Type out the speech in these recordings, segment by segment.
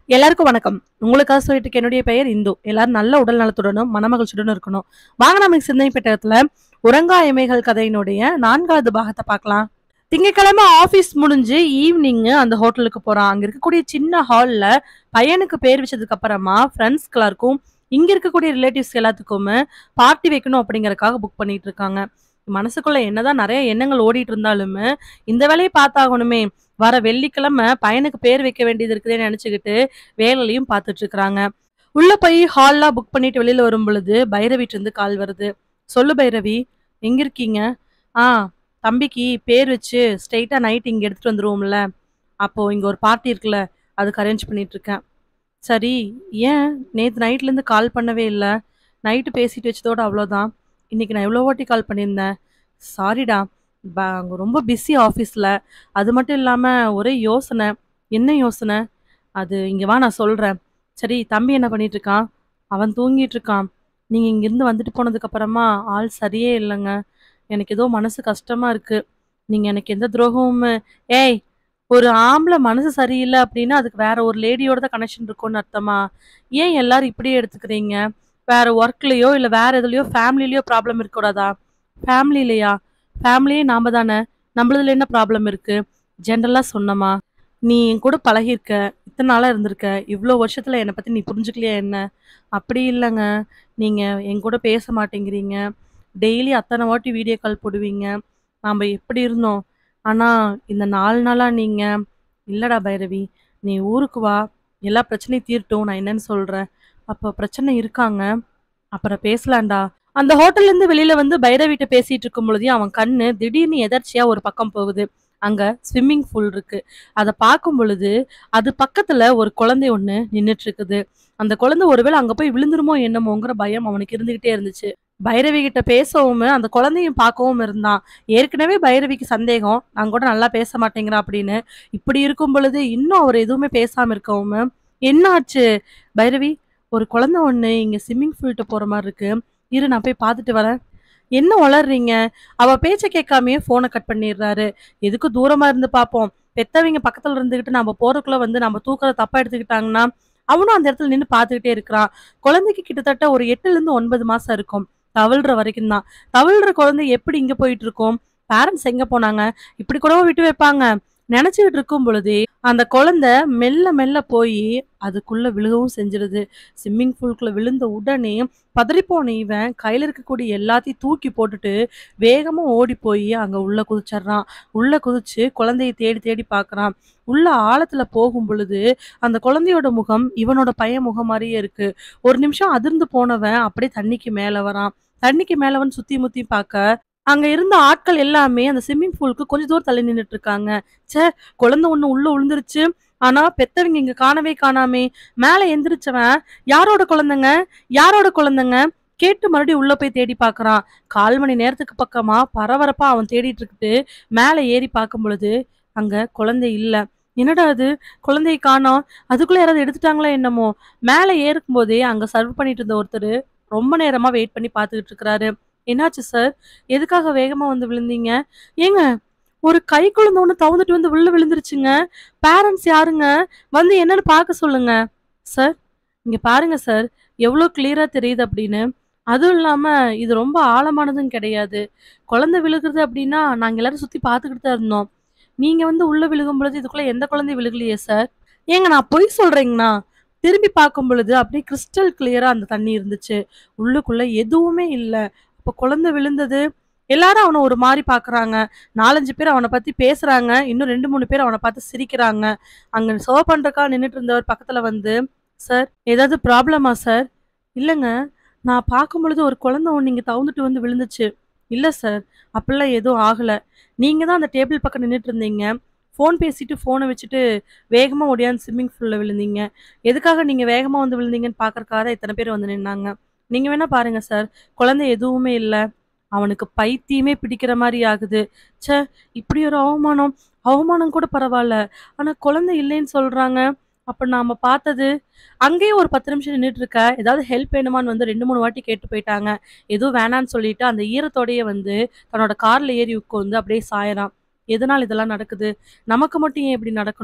எல்லாருக்கும் வணக்கம் உங்களுக்காக சொல்லிட்டு இருக்க என்னுடைய பெயர் இந்து எல்லாரும் நல்ல உடல் நலத்துடனும் மனமகிழ்ச்சியுடனும் இருக்கணும் வாங்க நம்ம சிந்தனை பெட்டகத்துல உறங்கா எமைகள் கதையினுடைய நான்காவது பாகத்தை பார்க்கலாம் திங்கட்கிழமை ஆபீஸ் முடிஞ்சு ஈவினிங் அந்த ஹோட்டலுக்கு போறான் அங்க இருக்கக்கூடிய சின்ன ஹால்ல பையனுக்கு பேர் வச்சதுக்கு அப்புறமா ஃப்ரெண்ட்ஸ் எல்லாருக்கும் இங்க இருக்கக்கூடிய ரிலேட்டிவ்ஸ் எல்லாத்துக்குமே பார்ட்டி வைக்கணும் அப்படிங்கறதுக்காக புக் பண்ணிட்டு இருக்காங்க மனசுக்குள்ள என்னதான் நிறைய எண்ணங்கள் ஓடிட்டு இருந்தாலுமே இந்த வேலையை பார்த்தாகணுமே வர வெள்ளிக்கிழமை பையனுக்கு பேர் வைக்க வேண்டியது இருக்குதுன்னு நினைச்சுக்கிட்டு வேலையிலையும் பார்த்துட்டு இருக்கிறாங்க உள்ள போய் ஹால்லாம் புக் பண்ணிட்டு வெளியில வரும் பொழுது பைரவிட்டு இருந்து கால் வருது சொல்லு பைரவி எங்க இருக்கீங்க ஆ தம்பிக்கு பேர் வச்சு ஸ்ட்ரெயிட்டா நைட் இங்க எடுத்துட்டு வந்துருவோம்ல அப்போ இங்க ஒரு பார்ட்டி இருக்குல்ல அதுக்கு அரேஞ்ச் பண்ணிட்டு இருக்கேன் சரி ஏன் நேத்து நைட்ல இருந்து கால் பண்ணவே இல்லை நைட்டு பேசிட்டு வச்சதோட அவ்வளோதான் இன்னைக்கு நான் எவ்வளோ வாட்டி கால் பண்ணியிருந்தேன் சாரிடா அங்கே ரொம்ப பிஸி ஆஃபீஸில் அது மட்டும் இல்லாமல் ஒரே யோசனை என்ன யோசனை அது இங்கே வா நான் சொல்கிறேன் சரி தம்பி என்ன பண்ணிட்டு இருக்கான் அவன் தூங்கிட்டு இருக்கான் நீங்கள் இங்கேருந்து வந்துட்டு போனதுக்கு அப்புறமா ஆள் சரியே இல்லைங்க எனக்கு ஏதோ மனசு கஷ்டமாக இருக்குது நீங்கள் எனக்கு எந்த துரோகமும் ஏய் ஒரு ஆம்பளை மனசு சரியில்லை அப்படின்னா அதுக்கு வேற ஒரு லேடியோட தான் கனெக்ஷன் இருக்கும்னு அர்த்தமா ஏன் எல்லாரும் இப்படியே எடுத்துக்கிறீங்க வேற ஒர்க்லேயோ இல்லை வேற எதுலையோ ஃபேமிலிலேயோ ப்ராப்ளம் இருக்கக்கூடாதா ஃபேமிலிலையா ஃபேமிலியே நாம தானே நம்மளதுல என்ன ப்ராப்ளம் இருக்கு ஜென்ரலா சொன்னமா நீ என் கூட பழகியிருக்க இத்தனை நாளா இருந்திருக்க இவ்வளோ வருஷத்துல என்னை பத்தி நீ புரிஞ்சுக்கலையா என்ன அப்படி இல்லைங்க நீங்க என் கூட பேச மாட்டேங்கிறீங்க டெய்லி அத்தனை வாட்டி வீடியோ கால் போடுவீங்க நாம எப்படி இருந்தோம் ஆனா இந்த நாலு நாளா நீங்க இல்லடா பைரவி நீ ஊருக்கு வா எல்லா பிரச்சனையும் தீரட்டும் நான் என்னன்னு சொல்றேன் அப்போ பிரச்சனை இருக்காங்க அப்புறம் பேசலாம்டா அந்த ஹோட்டல்ல இருந்து வெளியில வந்து பைரவிட்ட பேசிட்டு இருக்கும் பொழுதே அவன் கண்ணு திடீர்னு எதர்ச்சியா ஒரு பக்கம் போகுது அங்க ஸ்விம்மிங் பூல் இருக்கு அதை பார்க்கும் பொழுது அது பக்கத்துல ஒரு குழந்தை ஒண்ணு நின்னுட்டு இருக்குது அந்த குழந்தை ஒருவேளை அங்க போய் விழுந்துருமோ என்னமோங்கிற பயம் அவனுக்கு இருந்துகிட்டே இருந்துச்சு பைரவி கிட்ட பேசவும் அந்த குழந்தையும் பார்க்கவும் இருந்தான் ஏற்கனவே பைரவிக்கு சந்தேகம் நான் கூட நல்லா பேச மாட்டேங்கிறான் அப்படின்னு இப்படி இருக்கும் பொழுது இன்னும் அவர் எதுவுமே பேசாம இருக்கவும் என்ன ஆச்சு பைரவி ஒரு குழந்தை ஒண்ணு இங்க ஸ்விம்மிங் பூல்கிட்ட போற மாதிரி இருக்கு இரு நான் போய் பார்த்துட்டு வரேன் என்ன வளர்றீங்க அவ பேச்ச கேட்காமயே போனை கட் பண்ணிடுறாரு எதுக்கு தூரமா இருந்து பார்ப்போம் பெத்தவங்க பக்கத்துல இருந்துகிட்டு நம்ம போறதுக்குள்ள வந்து நம்ம தூக்கத்தை தப்பா எடுத்துக்கிட்டாங்கன்னா அவனும் அந்த இடத்துல நின்று பார்த்துக்கிட்டே இருக்கிறான் குழந்தைக்கு கிட்டத்தட்ட ஒரு எட்டுல இருந்து ஒன்பது மாசம் இருக்கும் தவழ்ற வரைக்கும் தான் தவழ்ற குழந்தை எப்படி இங்க போயிட்டு இருக்கும் பேரண்ட்ஸ் எங்க போனாங்க இப்படி கூடவா விட்டு வைப்பாங்க நினைச்சுக்கிட்டு இருக்கும் பொழுதே அந்த குழந்தை மெல்ல மெல்ல போய் அதுக்குள்ள விழுகவும் செஞ்சிருது ஸ்விம்மிங் பூல்குள்ள விழுந்த உடனே பதறிப்போன இவன் கையில இருக்கக்கூடிய எல்லாத்தையும் தூக்கி போட்டுட்டு வேகமா ஓடி போய் அங்க உள்ள குதிச்சிடுறான் உள்ள குதிச்சு குழந்தையை தேடி தேடி பார்க்கறான் உள்ள ஆழத்துல போகும் பொழுது அந்த குழந்தையோட முகம் இவனோட பையன் முகம் மாதிரியே இருக்கு ஒரு நிமிஷம் அதிர்ந்து போனவன் அப்படியே தண்ணிக்கு மேல வரான் தண்ணிக்கு மேலவன் சுத்தி முத்தி பார்க்க அங்க இருந்த ஆட்கள் எல்லாமே அந்த ஸ்விம்மிங் பூலுக்கு கொஞ்ச தூரம் தள்ளி நின்னுட்டு இருக்காங்க ச்சே குழந்தை ஒண்ணு உள்ள விழுந்துருச்சு ஆனா பெத்தவங்க இங்க காணவே காணாமே மேல எந்திரிச்சவன் யாரோட குழந்தைங்க யாரோட குழந்தைங்க கேட்டு மறுபடியும் உள்ள போய் தேடி பார்க்கறான் கால் மணி நேரத்துக்கு பக்கமா பரபரப்பா அவன் தேடிட்டு இருக்கிட்டு மேல ஏறி பார்க்கும் பொழுது அங்க குழந்தை இல்ல என்னடா அது குழந்தையை காணோம் அதுக்குள்ள யாராவது எடுத்துட்டாங்களா என்னமோ மேல ஏறும் போதே அங்க சர்வ் பண்ணிட்டு இருந்த ஒருத்தர் ரொம்ப நேரமா வெயிட் பண்ணி பார்த்துக்கிட்டு இருக்கிறாரு என்னாச்சு சார் எதுக்காக வேகமா வந்து விழுந்தீங்க ஏங்க ஒரு கை குழந்தை ஒண்ணு தவந்துட்டு வந்து உள்ள விழுந்துருச்சுங்க பேரண்ட்ஸ் யாருங்க வந்து என்னன்னு பார்க்க சொல்லுங்க சார் இங்க பாருங்க சார் எவ்வளோ கிளியரா தெரியுது அப்படின்னு அதுவும் இல்லாம இது ரொம்ப ஆழமானதும் கிடையாது குழந்தை விழுகுறது அப்படின்னா நாங்க எல்லாரும் சுத்தி பார்த்துக்கிட்டு தான் இருந்தோம் நீங்க வந்து உள்ள விழுகும் பொழுது இதுக்குள்ள எந்த குழந்தை விழுகலையே சார் ஏங்க நான் பொய் சொல்றேங்கண்ணா திரும்பி பார்க்கும் பொழுது அப்படியே கிறிஸ்டல் கிளியரா அந்த தண்ணி இருந்துச்சு உள்ளுக்குள்ள எதுவுமே இல்லை அப்போ குழந்தை விழுந்தது எல்லாரும் அவனை ஒரு மாதிரி பார்க்கறாங்க நாலஞ்சு பேர் அவனை பத்தி பேசுறாங்க இன்னும் ரெண்டு மூணு பேர் அவனை பார்த்து சிரிக்கிறாங்க அங்க சோ பண்றக்கா நின்னுட்டு இருந்தவர் பக்கத்துல வந்து சார் ஏதாவது ப்ராப்ளமா சார் இல்லைங்க நான் பார்க்கும் பொழுது ஒரு குழந்தை ஒன்று இங்கே தவுந்துட்டு வந்து விழுந்துச்சு இல்லை சார் அப்படிலாம் எதுவும் ஆகலை நீங்கள் தான் அந்த டேபிள் பக்கம் நின்றுட்டு இருந்தீங்க ஃபோன் பேசிட்டு ஃபோனை வச்சுட்டு வேகமாக ஓடியாந்து ஸ்விம்மிங் பூலில் விழுந்தீங்க எதுக்காக நீங்கள் வேகமாக வந்து விழுந்தீங்கன்னு பார்க்கறக்காக இத்தனை பேர் வந்து நின்னாங்க நீங்கள் வேணா பாருங்க சார் குழந்தை எதுவுமே இல்லை அவனுக்கு பைத்தியமே பிடிக்கிற மாதிரி ஆகுது ச்சே இப்படி ஒரு அவமானம் அவமானம் கூட பரவாயில்ல ஆனால் குழந்தை இல்லைன்னு சொல்கிறாங்க அப்போ நாம பார்த்தது அங்கேயே ஒரு பத்து நிமிஷம் நின்றுட்டு இருக்க ஏதாவது ஹெல்ப் வேணுமான்னு வந்து ரெண்டு மூணு வாட்டி கேட்டு போயிட்டாங்க எதுவும் வேணான்னு சொல்லிட்டு அந்த ஈரத்தோடயே வந்து தன்னோட கார்ல ஏறி உட்காந்து அப்படியே சாயறான் எதனால் இதெல்லாம் நடக்குது நமக்கு மட்டும் ஏன் இப்படி நடக்கணும்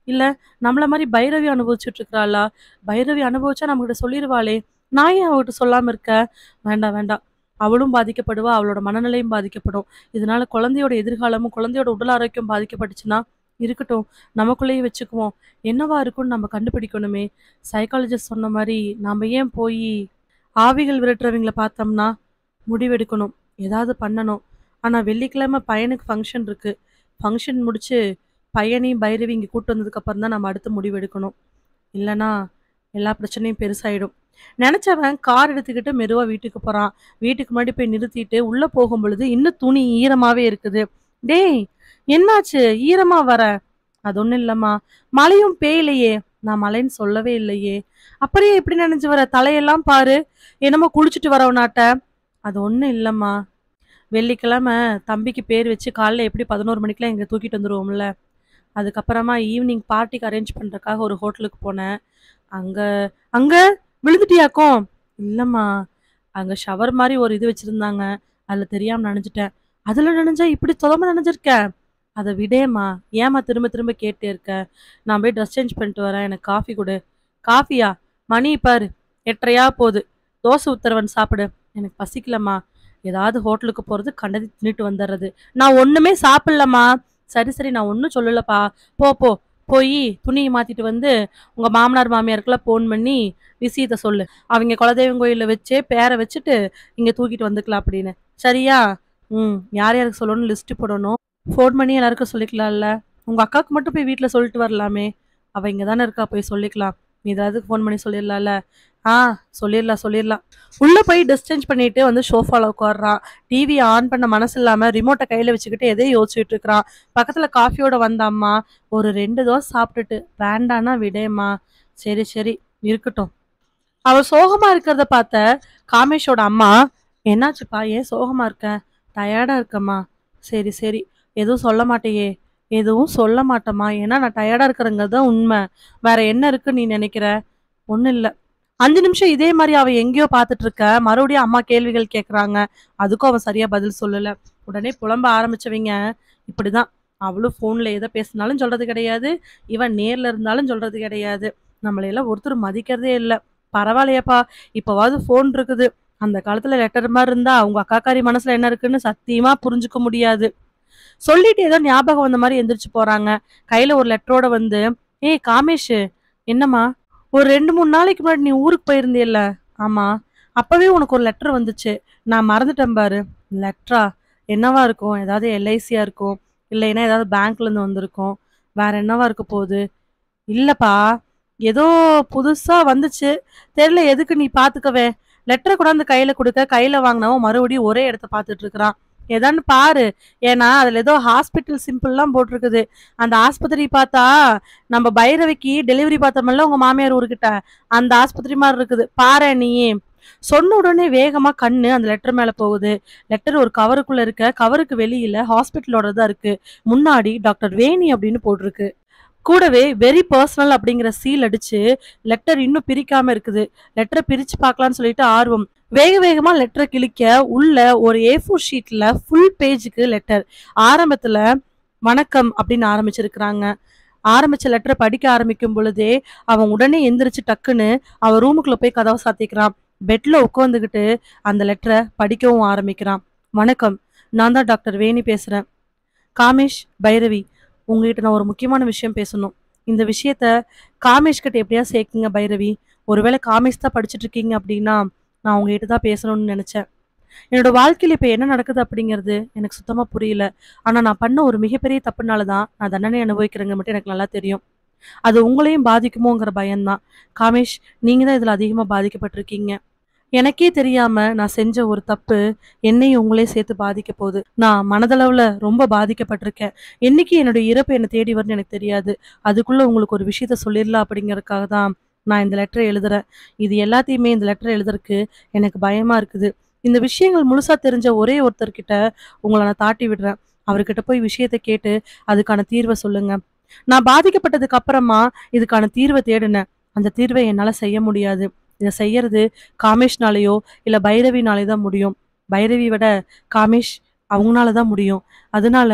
இல்ல நம்மள மாரி பைரவி அனுபவிச்சுட்டு இருக்கிறாளா? பைரவி அனுபவிச்சா நம்மகிட்ட சொல்லிருவாளே! நான் ஏன் அவகிட்ட சொல்லாம இருக்கேன்? வேண்டாம், வேண்டாம். அவளும் பாதிக்கப்படுவா. அவளோட மனநிலையும் பாதிக்கப்படும். இதனால குழந்தையோட எதிர்காலமும், குழந்தையோட உடல் ஆரோக்கியம் பாதிக்கப்பட்டுச்சுன்னா, இருக்கட்டும். நமக்குள்ளேயே வச்சுக்குவோம். என்னவா இருக்கும்னு நம்ம கண்டுபிடிக்கணுமே! சைக்காலஜிஸ்ட் சொன்ன மாரி நாம ஏன் போயி ஆவிகள் விரட்டுறவங்கள பார்த்தோம்னா, முடிவெடுக்கணும். ஏதாவது பண்ணணும். ஆனா வெள்ளிக்கிழமை பையனுக்கு ஃபங்ஷன் இருக்கு. ஃபங்ஷன் முடிச்சு பையனையும், பைரவி இங்க கூட்டு வந்ததுக்கப்புறம் தான் நம்ம அடுத்த முடிவு எடுக்கணும். இல்லன்னா, எல்லா பிரச்சனையும் பெருசாயிடும். நெனச்சவன் கார் எடுத்துக்கிட்டு மெதுவா வீட்டுக்கு போறான். வீட்டுக்கு முன்னாடி போய் நிறுத்திட்டு, உள்ள போகும்பொழுது இன்னும் துணி ஈரமாவே இருக்குது. "டேய்! என்னாச்சு? ஈரமா வர?" "அது ஒண்ணும் இல்லம்மா." "மழையும் பெய்யலையே." "நான் மழைன்னு சொல்லவே இல்லையே." "அப்புறம் ஏன் இப்படி நனைஞ்சு வர? தலையெல்லாம் பாரு. என்னமோ குளிச்சுட்டு வரவனாட்ட." "அது ஒண்ணும் இல்லம்மா." வெள்ளிக்கிழமை தம்பிக்கு பேர் வச்சு காலைல எப்படி 11 மணிக்கெல்லாம் இங்க தூக்கிட்டு வந்துருவோம்ல. அதுக்கப்புறமா ஈவினிங் பார்ட்டிக்கு அரேஞ்ச் பண்றதுக்காக ஒரு ஹோட்டலுக்கு போனேன். அங்க "அங்க விழுந்துட்டியாக்கும்?" "இல்லம்மா." அங்க ஷவர் மாரி ஒரு இது வச்சிருந்தாங்க. அதுல தெரியாம நனஞ்சுட்டேன். "அதுல நனஞ்சா இப்படி தொலம நனஞ்சிருக்க?" "அத விடேம்மா. ஏம்மா திரும்ப திரும்ப கேட்டே இருக்க? நான் போய் ட்ரெஸ் சேஞ்ச் பண்ணிட்டு வரேன். எனக்கு காஃபி குடு." "காஃபியா? மணிய பாரு. 8:30 போது. தோசை ஊத்துறவன் சாப்பிடு." "எனக்கு பசிக்கலம்மா." ஏதாவது ஹோட்டலுக்கு போறது, கண்டதையும் தின்னுட்டு வந்துர்றது. "நான் ஒண்ணுமே சாப்பிடலம்மா." "சரி, சரி. நான் ஒண்ணும் சொல்லலப்பா. போ, போ. போயி துணிய மாத்திட்டு வந்து, உங்க மாமனார், மாமியாருக்கெல்லாம் ஃபோன் பண்ணி விஷயத்த சொல்லு. அவிங்க குலதெய்வம் கோயில்ல வச்சே பேர வச்சுட்டு, இங்க தூக்கிட்டு வந்துக்கலாம் அப்படின்னு. சரியா?" "ம். யார் யாருக்கு சொல்லணும்னு லிஸ்ட் போடணும். ஃபோன் பண்ணி எல்லாருக்கும் சொல்லிக்கலாம்ல." "உங்க அக்காவுக்கு மட்டும் போய் வீட்ல சொல்லிட்டு வரலாமே." "அவ இங்க தானே இருக்கா. போய் சொல்லிக்கலாம். நீ ஏதாவது ஃபோன் பண்ணி சொல்லிரலாம்ல." "ஆ. சொல்லிரலாம், சொல்லிரலாம்." உள்ள போய் ட்ரெஸ் சேஞ்ச் பண்ணிட்டு வந்து சோஃபால உட்கார்றான். டிவிய ஆன் பண்ண மனசு இல்லாம ரிமோட்ட கையில வச்சுக்கிட்டு எதையோ யோசிச்சுட்டு இருக்கிறான். பக்கத்துல காஃபியோட வந்த அம்மா, "ஒரு 2 தோசை சாப்பிட்டுட்டு, வேண்டான்னா விடேம்மா." "சரி, சரி. இருக்கட்டும்." அவ சோகமா இருக்கிறத பார்த்த காமேஷோட அம்மா, "என்னாச்சுப்பா? ஏன் சோகமா இருக்க?" "டயர்டா இருக்கம்மா." "சரி, சரி. எதுவும் சொல்ல மாட்டியே?" "எதுவும் சொல்ல மாட்டேம்மா. ஏன்னா நான் டயர்டா இருக்கிறேங்கிறது தான் உண்மை. வேற என்ன இருக்குன்னு நீ நெனைக்கிற?" "ஒண்ணும் இல்ல." 5 நிமிஷம் இதே மாரி அவ எங்கேயோ பார்த்துட்டு இருக்க. மறுபடியும் அம்மா கேள்விகள் கேட்கறாங்க. அதுக்கும் அவன் சரியா பதில் சொல்லல. உடனே புலம்ப ஆரம்பிச்சவைங்க, இப்படிதான். அவளும் ஃபோன்ல எத பேசினாலும் சொல்றது கிடையாது. இவன் நேர்ல இருந்தாலும் சொல்றது கிடையாது. நம்மளையெல்லாம் ஒருத்தரும் மதிக்கிறதே இல்ல. பரவாயில்லையேப்பா! இப்பவாவது ஃபோன் இருக்குது. அந்த காலத்துல லெட்டர் மாரி இருந்தா, உங்க அக்காக்காரி மனசுல என்ன இருக்குன்னு சத்தியமா புரிஞ்சுக்க முடியாது. சொல்லிட்டு ஏதோ ஞாபகம் வந்த மாரி எந்திரிச்சு போறாங்க. கையில ஒரு லெட்டரோட வந்து, "ஏய் காமேஷு." "என்னம்மா?" "ஒரு 2, 3 நாளைக்கு முன்னாடி நீ ஊருக்கு போயிருந்தியல்ல?" "ஆமா." "அப்பவே உனக்கு ஒரு லெட்டர் வந்துச்சு. நான் மறந்துட்டேன் பாரு." "லெட்டரா? என்னவா இருக்கும்? ஏதாவது எல்ஐசியா இருக்கும். இல்லைன்னா ஏதாவது பேங்க்ல இருந்து வந்திருக்கும். வேற என்னவா இருக்க போகுது?" "இல்லப்பா. ஏதோ புதுசா வந்துச்சு. தெரியல எதுக்கு நீ பார்த்துக்கவே." லெட்டர கொண்டாந்து கையில குடுக்க, கையில வாங்குனவன் மறுபடியும் ஒரே இடத்த பார்த்துட்டு இருக்கிறான். "எதான்னு பாரு." ஏன்னா, அதுல ஏதோ ஹாஸ்பிட்டல் சிம்பிள்லாம் போட்டிருக்குது. அந்த ஆஸ்பத்திரி பார்த்தா, நம்ம பைரவிக்கு டெலிவரி பார்த்தோம்ல உங்க மாமியார் ஊர்கிட்ட, அந்த ஆஸ்பத்திரி மாரி இருக்குது. பாரேன் நீயே." சொன்ன உடனே வேகமா கண்ணு அந்த லெட்டர் மேல போகுது. லெட்டர் ஒரு கவருக்குள்ள இருக்க, கவருக்கு வெளியில ஹாஸ்பிட்டலோடது தான் இருக்கு. முன்னாடி டாக்டர் வேணி அப்படின்னு போட்டிருக்கு. கூடவே வெரி பெர்சனல் அப்படிங்கிற சீல் அடிச்சு, லெட்டர் இன்னும் பிரிக்காம இருக்குது. லெட்டர பிரிச்சு பார்க்கலான்னு சொல்லிட்டு ஆர்வம். வேக வேகமா லெட்டர கிழிக்க, உள்ள ஒரு ஏ4 ஷீட்ல ஃபுல் பேஜுக்கு லெட்டர். ஆரம்பத்துல "வணக்கம்" அப்படின்னு ஆரம்பிச்சிருக்கிறாங்க. ஆரம்பிச்ச லெட்டர படிக்க ஆரம்பிக்கும் பொழுதே, அவன் உடனே எந்திரிச்சு டக்குன்னு அவன் ரூமுக்குள்ள போய் கதவ சாத்திக்கிறான். பெட்ல உட்காந்துகிட்டு அந்த லெட்டர படிக்கவும் ஆரம்பிக்கிறான். "வணக்கம். நான் தான் டாக்டர் வேணி பேசுறேன். காமேஷ், பைரவி. உங்ககிட்ட நான் ஒரு முக்கியமான விஷயம் பேசணும். இந்த விஷயத்த காமேஷ் கிட்ட எப்படியாவது சேர்க்குங்க பைரவி. ஒருவேளை காமேஷ் தான் படிச்சுட்டு இருக்கீங்க அப்படின்னா, நான் உங்ககிட்ட தான் பேசணும்னு நெனச்சேன். என்னோட வாழ்க்கையில இப்ப என்ன நடக்குது அப்படிங்கிறது எனக்கு சுத்தமா புரியல. ஆனா நான் பண்ண ஒரு மிகப்பெரிய தப்புனால தான் நான் தண்டனை அனுபவிக்கிறேங்க மட்டும் எனக்கு நல்லா தெரியும். அது உங்களையும் பாதிக்குமோங்கிற பயம் தான். காமேஷ், நீங்க தான் இதுல அதிகமா பாதிக்கப்பட்டிருக்கீங்க. எனக்கே தெரியாம நான் செஞ்ச ஒரு தப்பு, என்னையும் உங்களையும் சேர்த்து பாதிக்க போகுது. நான் மனதளவுல ரொம்ப பாதிக்கப்பட்டிருக்கேன். என்னைக்கு என்னுடைய இறப்பு என்ன தேடி வரும்னு எனக்கு தெரியாது. அதுக்குள்ள உங்களுக்கு ஒரு விஷயத்த சொல்லிரலாம் அப்படிங்கிறதுக்காக தான் நான் இந்த லெட்டர எழுதுறேன். இது எல்லாத்தையுமே இந்த லெட்டர எழுதுறக்கு எனக்கு பயமா இருக்குது. இந்த விஷயங்கள் முழுசா தெரிஞ்ச ஒரே ஒருத்தர்கிட்ட உங்கள நான் தாட்டி விடுறேன். அவர்கிட்ட போய் விஷயத்த கேட்டு, அதுக்கான தீர்வ சொல்லுங்க. நான் பாதிக்கப்பட்டதுக்கு அப்புறமா இதுக்கான தீர்வ தேடுனேன். அந்த தீர்வ என்னால செய்ய முடியாது. இத செய்யறது காமேஷ்னாலயோ, இல்ல பைரவினாலயோ தான் முடியும். பைரவி விட காமேஷ் அவங்கனால தான் முடியும். அதனால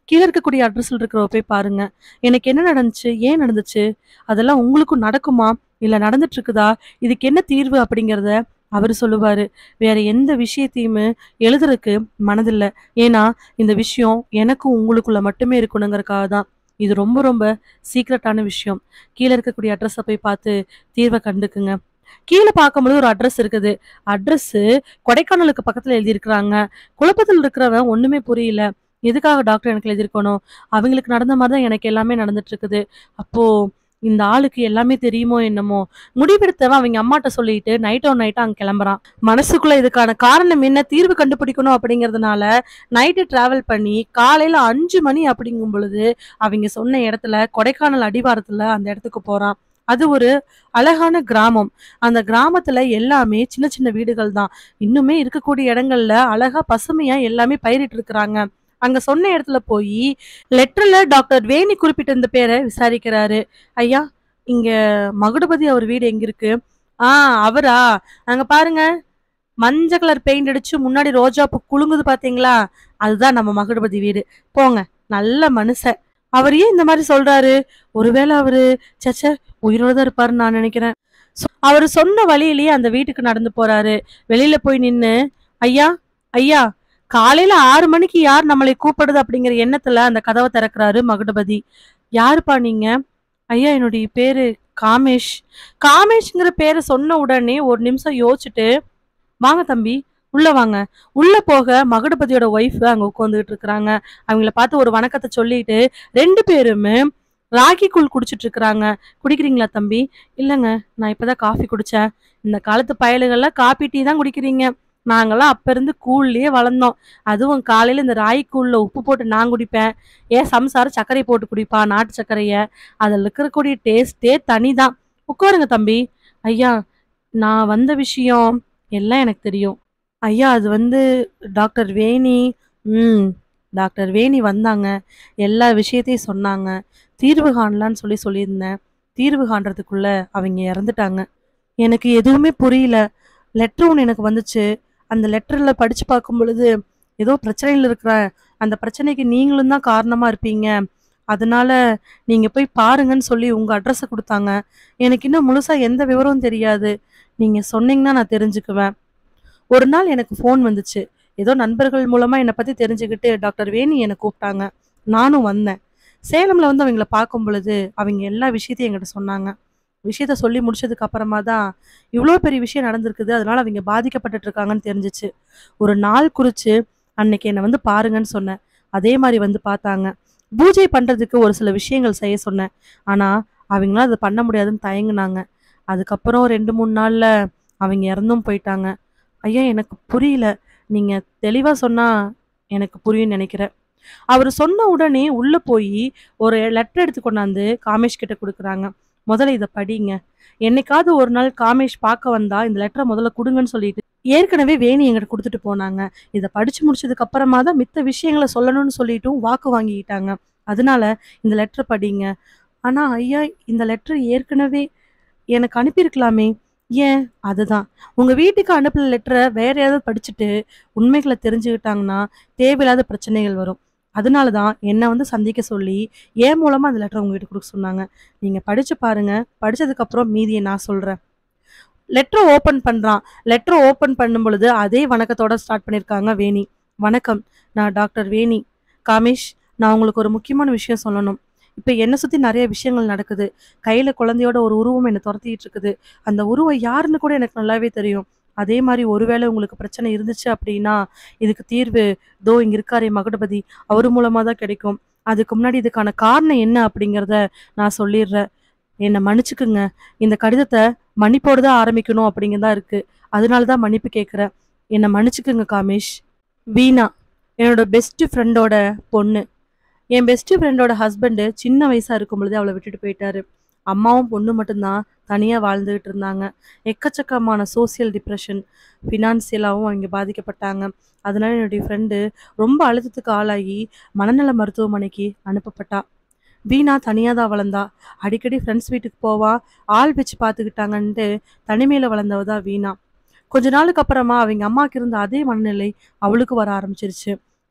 கீழ இருக்கக்கூடிய அட்ரஸ்ல இருக்கிறவ போய் பாருங்க. எனக்கு என்ன நடந்துச்சு? ஏன் நடந்துச்சு? அதெல்லாம் உங்களுக்கும் நடக்குமா? இல்ல நடந்துட்டு இருக்குதா? இதுக்கு என்ன தீர்வு? அப்படிங்கிறத அவரு சொல்லுவாரு. வேற எந்த விஷயத்தையுமே எழுதுறக்கு மனதில்ல. ஏன்னா, இந்த விஷயம் எனக்கும் உங்களுக்குள்ள மட்டுமே இருக்கணுங்கிறதுக்காக தான். இது ரொம்ப ரொம்ப சீக்ரெட்டான விஷயம். கீழ இருக்கக்கூடிய அட்ரஸ போய் பார்த்து தீர்வ கண்டுக்குங்க. கீழ பார்க்கும்பொழுது ஒரு அட்ரஸ் இருக்குது. அட்ரஸு கொடைக்கானலுக்கு பக்கத்துல எழுதியிருக்கிறாங்க. குழப்பத்துல இருக்கிறவன் ஒண்ணுமே புரியல. எதுக்காக டாக்டர் எனக்கு எழுதியிருக்கணும்? அவங்களுக்கு நடந்த மாரி தான் எனக்கு எல்லாமே நடந்துட்டு இருக்குது. அப்போ இந்த ஆளுக்கு எல்லாமே தெரியுமோ என்னமோ? முடிவெடுத்தவன் அவிங்க அம்மாட்ட சொல்லிட்டு நைட்டோட நைட்டா அங்க கிளம்புறான். மனசுக்குள்ள இதுக்கான காரணம் என்ன? தீர்வு கண்டுபிடிக்கணும் அப்படிங்கிறதுனால நைட்டு டிராவல் பண்ணி காலையில 5 மணி அப்படிங்கும் பொழுது, அவிங்க சொன்ன இடத்துல கொடைக்கானல் அடிவாரத்துல அந்த இடத்துக்கு போறான். அது ஒரு அழகான கிராமம். அந்த கிராமத்துல எல்லாமே சின்ன சின்ன வீடுகள் தான். இன்னுமே இருக்கக்கூடிய இடங்கள்ல அழகா பசுமையா எல்லாமே பயிரிட்டு இருக்கிறாங்க. அங்க சொன்ன இடத்துல போயி லெட்டர்ல டாக்டர் வேணி குறிப்பிட்டிருந்த பேர விசாரிக்கிறாரு. ஐயா, இங்க மகுடபதி அவர் வீடு எங்க இருக்கு? ஆ அவரா? அங்க பாருங்க. மஞ்ச கலர் பெயிண்ட் அடிச்சு முன்னாடி ரோஜா பூ குலுங்குது பார்த்தீங்களா? அதுதான் நம்ம மகுடபதி வீடு. போங்க. நல்ல மனுசன். அவர் ஏன் இந்த மாரி சொல்றாரு? ஒருவேள அவரு ச்சே! உயிரோட தான் இருப்பாருன்னு நான் நினைக்கிறேன். சொ அவரு சொன்ன வழியிலேயே அந்த வீட்டுக்கு நடந்து போறாரு. வெளியில போய் நின்னு, ஐயா, ஐயா, காலையில 6 மணிக்கு யார் நம்மளை கூப்பிடுறது அப்படிங்கிற எண்ணத்துல அந்த கதவ திறக்கிறாரு மகுடபதி. யாருப்பா நீங்க? ஐயா என்னுடைய பேரு காமேஷ். காமேஷ்ங்கிற பேர சொன்ன உடனே ஒரு நிமிஷம் யோசிச்சுட்டு, வாங்க தம்பி, உள்ள வாங்க. உள்ள போக மகுடபதியோட ஒய்ஃப் அங்க உட்காந்துட்டு இருக்கிறாங்க. அவங்கள பார்த்து ஒரு வணக்கத்த சொல்லிட்டு 2 பேருமே ராகி கூழ் குடிச்சிட்டு இருக்கிறாங்க. குடிக்கிறீங்களா தம்பி? இல்லங்க. நான் இப்ப தான் காஃபி குடிச்சேன். இந்த காலத்து பயலுகள்லாம் காப்பி, டீ தான் குடிக்கிறீங்க. நாங்கலாம் அப்ப இருந்து கூழ்லயே வளர்ந்தோம். அதுவும் காலையில இந்த ராகி கூழ்ல உப்பு போட்டு நான் குடிப்பேன். என் சம்சாரம் சர்க்கரை போட்டு குடிப்பா, நாட்டு சர்க்கரைய. அதுல இருக்கக்கூடிய டேஸ்ட்டே தனிதான். உட்காருங்க தம்பி. ஐயா, நான் வந்த விஷயம் எல்லாம் எனக்கு தெரியும். ஐயா அது வந்து டாக்டர் வேணி ம். டாக்டர் வேணி வந்தாங்க. எல்லா விஷயத்தையும் சொன்னாங்க. தீர்வு காணலான்னு சொல்லி சொல்லியிருந்தேன். தீர்வு காண்றதுக்குள்ள அவிங்க இறந்துட்டாங்க. எனக்கு எதுவுமே புரியல. லெட்டர் ஒண்ணு எனக்கு வந்துச்சு. அந்த லெட்டர்ல படிச்சு பார்க்கும் பொழுது, ஏதோ பிரச்சனையில இருக்கிறேன். அந்த பிரச்சனைக்கு நீங்களும் தான் காரணமா இருப்பீங்க. அதனால நீங்க போய் பாருங்கன்னு சொல்லி உங்க அட்ரஸ குடுத்தாங்க. எனக்கு இன்னும் முழுசா எந்த விவரமும் தெரியாது. நீங்க சொன்னீங்கன்னா நான் தெரிஞ்சுக்குவேன். ஒரு நாள் எனக்கு ஃபோன் வந்துச்சு. ஏதோ நண்பர்கள் மூலமா என்ன பத்தி தெரிஞ்சுக்கிட்டு டாக்டர் வேணி என்ன கூப்பிட்டாங்க. நானும் வந்தேன். சேலம்ல வந்து அவங்கள பார்க்கும் பொழுது, அவிங்க எல்லா விஷயத்தையும் என்கிட்ட சொன்னாங்க. விஷயத்த சொல்லி முடிச்சதுக்கு அப்புறமா தான், இவ்ளோ பெரிய விஷயம் நடந்திருக்குது. அதனால அவிங்க பாதிக்கப்பட்டுட்டு இருக்காங்கன்னு தெரிஞ்சுச்சு. ஒரு நாள் குறிச்சு, அன்னைக்கு என்ன வந்து பாருங்கன்னு சொன்னேன். அதே மாரி வந்து பார்த்தாங்க. பூஜை பண்றதுக்கு ஒரு சில விஷயங்கள் செய்ய சொன்னேன். ஆனா, அவிங்களால அத பண்ண முடியாதுன்னு தயங்குனாங்க. அதுக்கப்புறம் 2, 3 நாள்ல அவிங்க இறந்தும் போயிட்டாங்க. ஐயா எனக்கு புரியல. நீங்க தெளிவா சொன்னா எனக்கு புரியும்னு நெனைக்கிறேன். அவரு சொன்ன உடனே உள்ள போயி ஒரு லெட்டர் எடுத்து கொண்டாந்து காமேஷ் கிட்ட குடுக்குறாங்க. முதல்ல இத படிங்க. என்னைக்காவது ஒரு நாள் காமேஷ் பார்க்க வந்தா இந்த லெட்டர முதல்ல குடுங்கன்னு சொல்லிட்டு, ஏற்கனவே வேணி என்கிட்ட குடுத்துட்டு போனாங்க. இத படிச்சு முடிச்சதுக்கு அப்புறமா தான் மித்த விஷயங்கள சொல்லணும்னு சொல்லிட்டும் வாக்கு வாங்கிக்கிட்டாங்க. அதனால இந்த லெட்டர படிங்க. ஆனா ஐயா இந்த லெட்டர் ஏற்கனவே எனக்கு அனுப்பியிருக்கலாமே? ஏன்? அதுதான். உங்க வீட்டுக்கு அனுப்புன லெட்டர வேற யாராவது படிச்சுட்டு உண்மைகள தெரிஞ்சுக்கிட்டாங்கன்னா, தேவையில்லாத பிரச்சனைகள் வரும். அதனால தான் என்ன வந்து சந்திக்க சொல்லி, என் மூலமா அந்த லெட்டர உங்ககிட்ட குடுக்க சொன்னாங்க. நீங்க படிச்சு பாருங்க. படிச்சதுக்கு அப்புறம் மீதிய நான் சொல்றேன். லெட்டர ஓப்பன் பண்றான். லெட்டர ஓப்பன் பண்ணும் பொழுது அதே வணக்கத்தோட ஸ்டார்ட் பண்ணியிருக்காங்க வேணி. வணக்கம். நான் டாக்டர் வேணி. காமேஷ், நான் உங்களுக்கு ஒரு முக்கியமான விஷயம் சொல்லணும். இப்ப என்ன சுத்தி நெறைய விஷயங்கள் நடக்குது. கையில குழந்தையோட ஒரு உருவம் என்ன தொரத்திட்டு இருக்குது. அந்த உருவம் யாருன்னு கூட எனக்கு நல்லாவே தெரியும். அதே மாரி ஒருவேளை உங்களுக்கு பிரச்சனை இருந்துச்சு அப்படின்னா, இதுக்கு தீர்வு இதோ இங்க இருக்காரே மகுடபதி, அவரு மூலமா தான் கிடைக்கும். அதுக்கு முன்னாடி இதுக்கான காரணம் என்ன அப்படிங்கிறத நான் சொல்லிர்றேன். என்ன மன்னிச்சுக்குங்க. இந்த கடிதத்த மன்னிப்போட தான் ஆரம்பிக்கணும் அப்படிங்கிறது தான் இருக்கு. அதனால தான் மன்னிப்பு கேட்கிறேன். என்ன மன்னிச்சுக்குங்க காமேஷ். வீணா, என்னோட பெஸ்ட் ஃப்ரெண்டோட பொண்ணு. என் பெஸ்ட் ஃப்ரெண்டோட ஹஸ்பண்ட் சின்ன வயசா இருக்கும் பொழுதே அவள விட்டுட்டு போயிட்டாரு. அம்மாவும் பொண்ணும் மட்டும் தான் தனியா வாழ்ந்துகிட்டு இருந்தாங்க. எக்கச்சக்கமான சோசியல் டிப்ரஷன், ஃபினான்சியலாவும் அவிங்க பாதிக்கப்பட்டாங்க. அதனால என்னுடைய ஃப்ரெண்டு ரொம்ப அழுத்தத்துக்கு ஆளாகி மனநல மருத்துவமனைக்கு அனுப்பப்பட்டா. வீணா தனியா தான் வளர்ந்தா. அடிக்கடி ஃப்ரெண்ட்ஸ் வீட்டுக்கு போவா. ஆள் வச்சு பார்த்துக்கிட்டாங்கன்ட்டு தனிமையில வளர்ந்தவ தான் வீணா. கொஞ்ச நாளுக்கு அப்புறமா அவிங்க அம்மாக்கு இருந்த அதே மனநிலை அவளுக்கு வர ஆரம்பிச்சிருச்சு.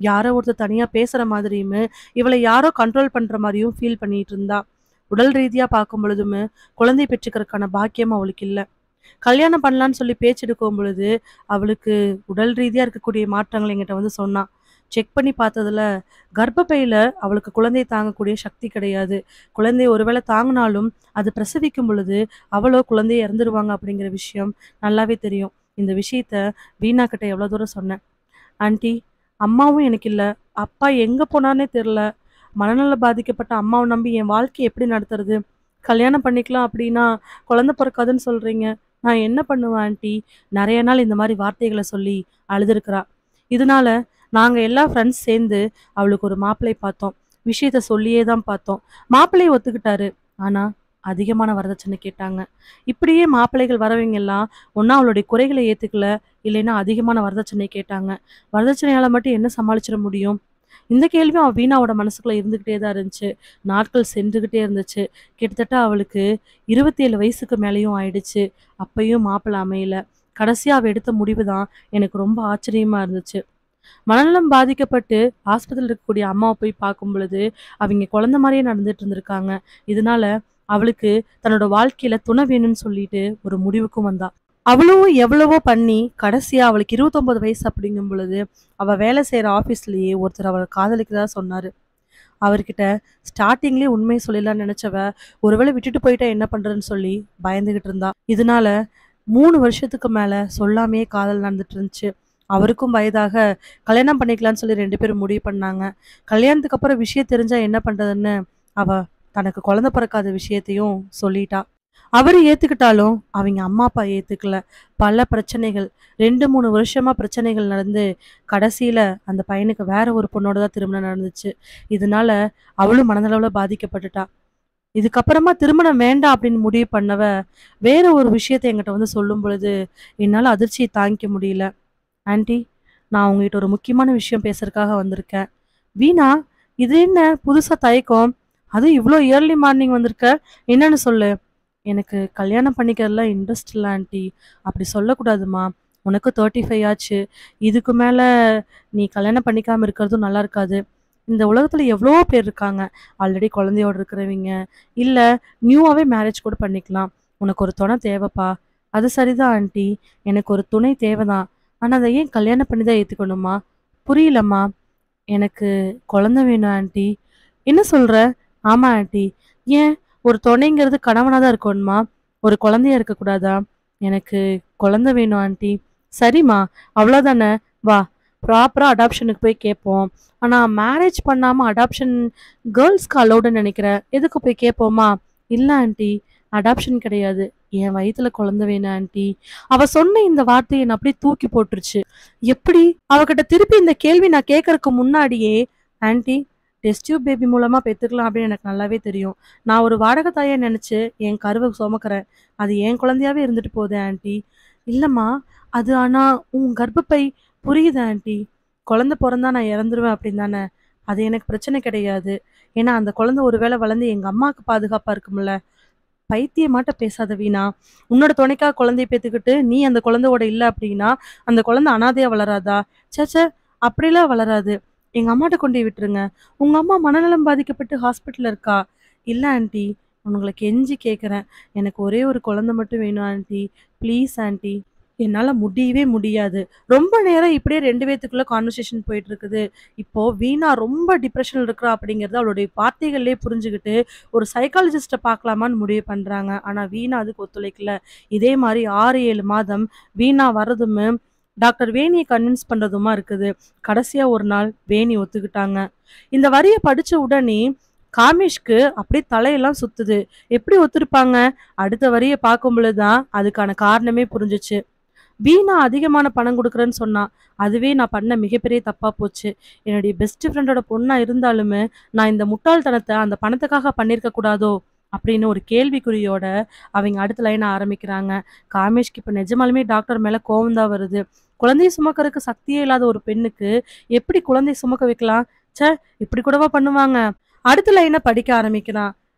யாரோ ஒருத்தர் தனியா பேசுற மாதிரியும் இவளை யாரோ கண்ட்ரோல் பண்ற மாதிரியும் ஃபீல் பண்ணிட்டு இருந்தா உடல் ரீதியா பார்க்கும் பொழுதும் குழந்தை பெற்றுக்கிறதுக்கான பாக்கியம் அவளுக்கு இல்ல கல்யாணம் பண்ணலான்னு சொல்லி பேச்சு எடுக்கும் பொழுது அவளுக்கு உடல் ரீதியா இருக்கக்கூடிய மாற்றங்கள் என்கிட்ட வந்து சொன்னா செக் பண்ணி பார்த்ததுல கர்ப்பப்பையில அவளுக்கு குழந்தை தாங்கக்கூடிய சக்தி கிடையாது குழந்தை ஒருவேளை தாங்கினாலும் அது பிரசவிக்கும் பொழுது அவளோ குழந்தைய இறந்துருவாங்க அப்படிங்கிற விஷயம் நல்லாவே தெரியும் இந்த விஷயத்த வீணா கிட்ட எவ்வளோ தூரம் சொன்னேன் ஆண்டி அம்மாவும் எனக்கு இல்லை அப்பா எங்கே போனானே தெரில மனநல பாதிக்கப்பட்ட அம்மாவை நம்பி என் வாழ்க்கையை எப்படி நடத்துறது கல்யாணம் பண்ணிக்கலாம் அப்படின்னா குழந்தை பிறக்காதுன்னு சொல்கிறீங்க நான் என்ன பண்ணுவேன் ஆண்டி நிறைய நாள் இந்த மாதிரி வார்த்தைகளை சொல்லி அழுதுருக்கிறா இதனால நாங்கள் எல்லா ஃப்ரெண்ட்ஸ் சேர்ந்து அவளுக்கு ஒரு மாப்பிள்ளை பார்த்தோம் விஷயத்த சொல்லியே தான் பார்த்தோம் மாப்பிள்ளையை ஒத்துக்கிட்டாரு ஆனால் அதிகமான வரதட்சணை கேட்டாங்க இப்படியே மாப்பிள்ளைகள் வரவங்க எல்லாம் ஒன்றா அவளுடைய குறைகளை ஏற்றுக்கல இல்லைன்னா அதிகமான வரதட்சணை கேட்டாங்க வரதட்சணையால் மட்டும் என்ன சமாளிச்சிட முடியும் இந்த கேள்வியும் அவள் வீணாவோட மனசுக்குள்ள இருந்துக்கிட்டே தான் இருந்துச்சு நாட்கள் சென்றுக்கிட்டே இருந்துச்சு கிட்டத்தட்ட அவளுக்கு இருபத்தி ஏழு வயசுக்கு மேலேயும் ஆயிடுச்சு அப்பயும் மாப்பிள்ளை அமையல கடைசியாக அவள் எடுத்த முடிவு தான் எனக்கு ரொம்ப ஆச்சரியமா இருந்துச்சு மனநலம் பாதிக்கப்பட்டு ஆஸ்பத்திரியில் இருக்கக்கூடிய அம்மாவை போய் பார்க்கும் பொழுது அவங்க குழந்தை மாதிரியே நடந்துட்டு இருந்திருக்காங்க இதனால அவளுக்கு தன்னோட வாழ்க்கையில துணை வேணும்னு சொல்லிட்டு ஒரு முடிவுக்கும் வந்தா அவளும் எவ்வளவோ பண்ணி கடைசியா அவளுக்கு இருபத்தொன்பது வயசு அப்படிங்கும் பொழுது அவ வேலை செய்யற ஆபீஸ்லயே ஒருத்தர் அவளை காதலிக்கிறதா சொன்னாரு அவர்கிட்ட ஸ்டார்டிங்லயே உண்மையை சொல்லிடலாம்னு நினைச்சவ ஒருவேளை விட்டுட்டு போயிட்டா என்ன பண்றதுன்னு சொல்லி பயந்துகிட்டு இருந்தா இதனால மூணு வருஷத்துக்கு மேல சொல்லாமையே காதல் நடந்துட்டு இருந்துச்சு அவருக்கும் வயதாக கல்யாணம் பண்ணிக்கலாம்னு சொல்லி ரெண்டு பேரும் முடிவு பண்ணாங்க கல்யாணத்துக்கு அப்புறம் விஷயம் தெரிஞ்சா என்ன பண்றதுன்னு அவ தனக்கு குழந்தை பிறக்காத விஷயத்தையும் சொல்லிட்டா அவர் ஏத்துக்கிட்டாலும் அவங்க அம்மா அப்பா ஏத்துக்கல பல பிரச்சனைகள் ரெண்டு மூணு வருஷமா பிரச்சனைகள் நடந்து கடைசியில அந்த பையனுக்கு வேற ஒரு பொண்ணோட தான் திருமணம் நடந்துச்சு இதனால அவளும் மனதளவுல பாதிக்கப்பட்டுட்டா இதுக்கப்புறமா திருமணம் வேண்டாம் அப்படின்னு முடிவு பண்ணவ வேற ஒரு விஷயத்தை என்கிட்ட வந்து சொல்லும் பொழுது என்னால் அதிர்ச்சியை தாங்கிக்க முடியல ஆன்ட்டி நான் உங்ககிட்ட ஒரு முக்கியமான விஷயம் பேசுறதுக்காக வந்திருக்கேன் வீணா இது என்ன புதுசா தயக்கம் அதுவும் இவ்வளோ இயர்லி மார்னிங் வந்திருக்க என்னன்னு சொல்லு எனக்கு கல்யாணம் பண்ணிக்கிறதுல இன்ட்ரெஸ்ட் இல்லை ஆண்டி அப்படி சொல்லக்கூடாதுமா உனக்கு தேர்ட்டி ஃபைவ் ஆச்சு இதுக்கு மேலே நீ கல்யாணம் பண்ணிக்காமல் இருக்கிறதும் நல்லா இருக்காது இந்த உலகத்தில் எவ்வளோ பேர் இருக்காங்க ஆல்ரெடி குழந்தையோட இருக்கிறவங்க இல்லை நியூவாகவே மேரேஜ் கூட பண்ணிக்கலாம் உனக்கு ஒரு துணை தேவைப்பா அது சரிதான் ஆண்டி எனக்கு ஒரு துணை தேவைதான் ஆனால் அதை ஏன் கல்யாணம் பண்ணி தான் ஏற்றுக்கணுமா புரியலம்மா எனக்கு குழந்தை வேணும் ஆண்டி என்ன சொல்கிற ஆமாம் ஆண்டி ஏன் ஒரு துணைங்கிறது கணவனாக தான் இருக்கணுமா ஒரு குழந்தையா இருக்கக்கூடாதா எனக்கு குழந்தை வேணும் ஆண்டி சரிம்மா அவ்வளோதானே வா ப்ராப்பராக அடாப்ஷனுக்கு போய் கேட்போம் ஆனால் மேரேஜ் பண்ணாமல் அடாப்ஷன் கேர்ள்ஸ்க்கு அலௌடுன்னு நினைக்கிறேன் எதுக்கு போய் கேட்போமா இல்லை ஆண்டி அடாப்ஷன் கிடையாது என் வயித்துல குழந்தை வேணும் ஆண்டி அவ சொன்ன இந்த வார்த்தையை என்னை அப்படியே தூக்கி போட்டுருச்சு எப்படி அவகிட்ட திருப்பி இந்த கேள்வி நான் கேட்கறதுக்கு முன்னாடியே ஆண்டி டெஸ்ட் டியூப் பேபி மூலமா பெத்துக்கலாம் அப்படின்னு எனக்கு நல்லாவே தெரியும் நான் ஒரு வாடகை தாயை நினைச்சு என் கருவை சுமக்கிறேன் அது என் குழந்தையாவே இருந்துட்டு போகுது ஆண்டி இல்லம்மா அது ஆனா உன் கர்ப்பப்பை புரியுது ஆண்டி குழந்தை பிறந்தா நான் இறந்துருவேன் அப்படின்னு தானே அது எனக்கு பிரச்சனை கிடையாது ஏன்னா அந்த குழந்தை ஒருவேளை வளர்ந்து எங்க அம்மாவுக்கு பாதுகாப்பா இருக்கும்ல பைத்தியமாட்ட பேசாத வீணா உன்னோட துணைக்காக குழந்தைய பெத்துக்கிட்டு நீ அந்த குழந்தையோட இல்லை அப்படின்னா அந்த குழந்தை அனாதையா வளராதா சேச்சே அப்படிலாம் வளராது எங்க அம்மாட்ட கொண்டு போய் விட்டுருங்க உங்க அம்மா மனநலம் பாதிக்கப்பட்டு ஹாஸ்பிட்டல்ல இருக்கா இல்ல ஆண்டி உங்களை கெஞ்சி கேட்குறேன் எனக்கு ஒரே ஒரு குழந்தை மட்டும் வேணும் ஆண்டி ப்ளீஸ் ஆண்டி என்னால் முடியவே முடியாது ரொம்ப நேரம் இப்படியே ரெண்டு பேத்துக்குள்ள கான்வர்சேஷன் போயிட்டு இருக்குது இப்போ வீணா ரொம்ப டிப்ரெஷனில் இருக்கிறா அப்படிங்கிறது அவளுடைய வார்த்தைகள்லேயே புரிஞ்சுக்கிட்டு ஒரு சைக்காலஜிஸ்ட்டை பார்க்கலாமான்னு முடிவு பண்ணுறாங்க ஆனால் வீணா அதுக்கு ஒத்துழைக்கல இதே மாதிரி ஆறு ஏழு மாதம் வீணா வர்றதும் டாக்டர் வேணியை கன்வின்ஸ் பண்ணுறதுமா இருக்குது கடைசியாக ஒரு நாள் வேணி ஒத்துக்கிட்டாங்க இந்த வரியை படித்த உடனே காமேஷ்க்கு அப்படியே தலையெல்லாம் சுத்துது எப்படி ஒத்துருப்பாங்க அடுத்த வரியை பார்க்கும் பொழுதுதான் அதுக்கான காரணமே புரிஞ்சுச்சு வீணா அதிகமான பணம் கொடுக்குறேன்னு சொன்னா அதுவே நான் பண்ண மிகப்பெரிய தப்பா போச்சு என்னுடைய பெஸ்ட் ஃப்ரெண்டோட பொண்ணா இருந்தாலுமே நான் இந்த முட்டாள்தனத்தை அந்த பணத்துக்காக பண்ணியிருக்க கூடாதோ அப்படின்னு ஒரு கேள்விக்குறியோட அவங்க அடுத்த லைனை ஆரம்பிக்கிறாங்க காமேஷ்க்கு இப்போ நிஜமாலுமே டாக்டர் மேலே கோவம் தான் வருது குழந்தைய சுமக்கறதுக்கு சக்தியே இல்லாத ஒரு பெண்ணுக்கு எப்படி குழந்தைய சுமக்க வைக்கலாம் ச்சே இப்படி கூடவா பண்ணுவாங்க அடுத்த லைனை படிக்க ஆரம்பிக்கிறான்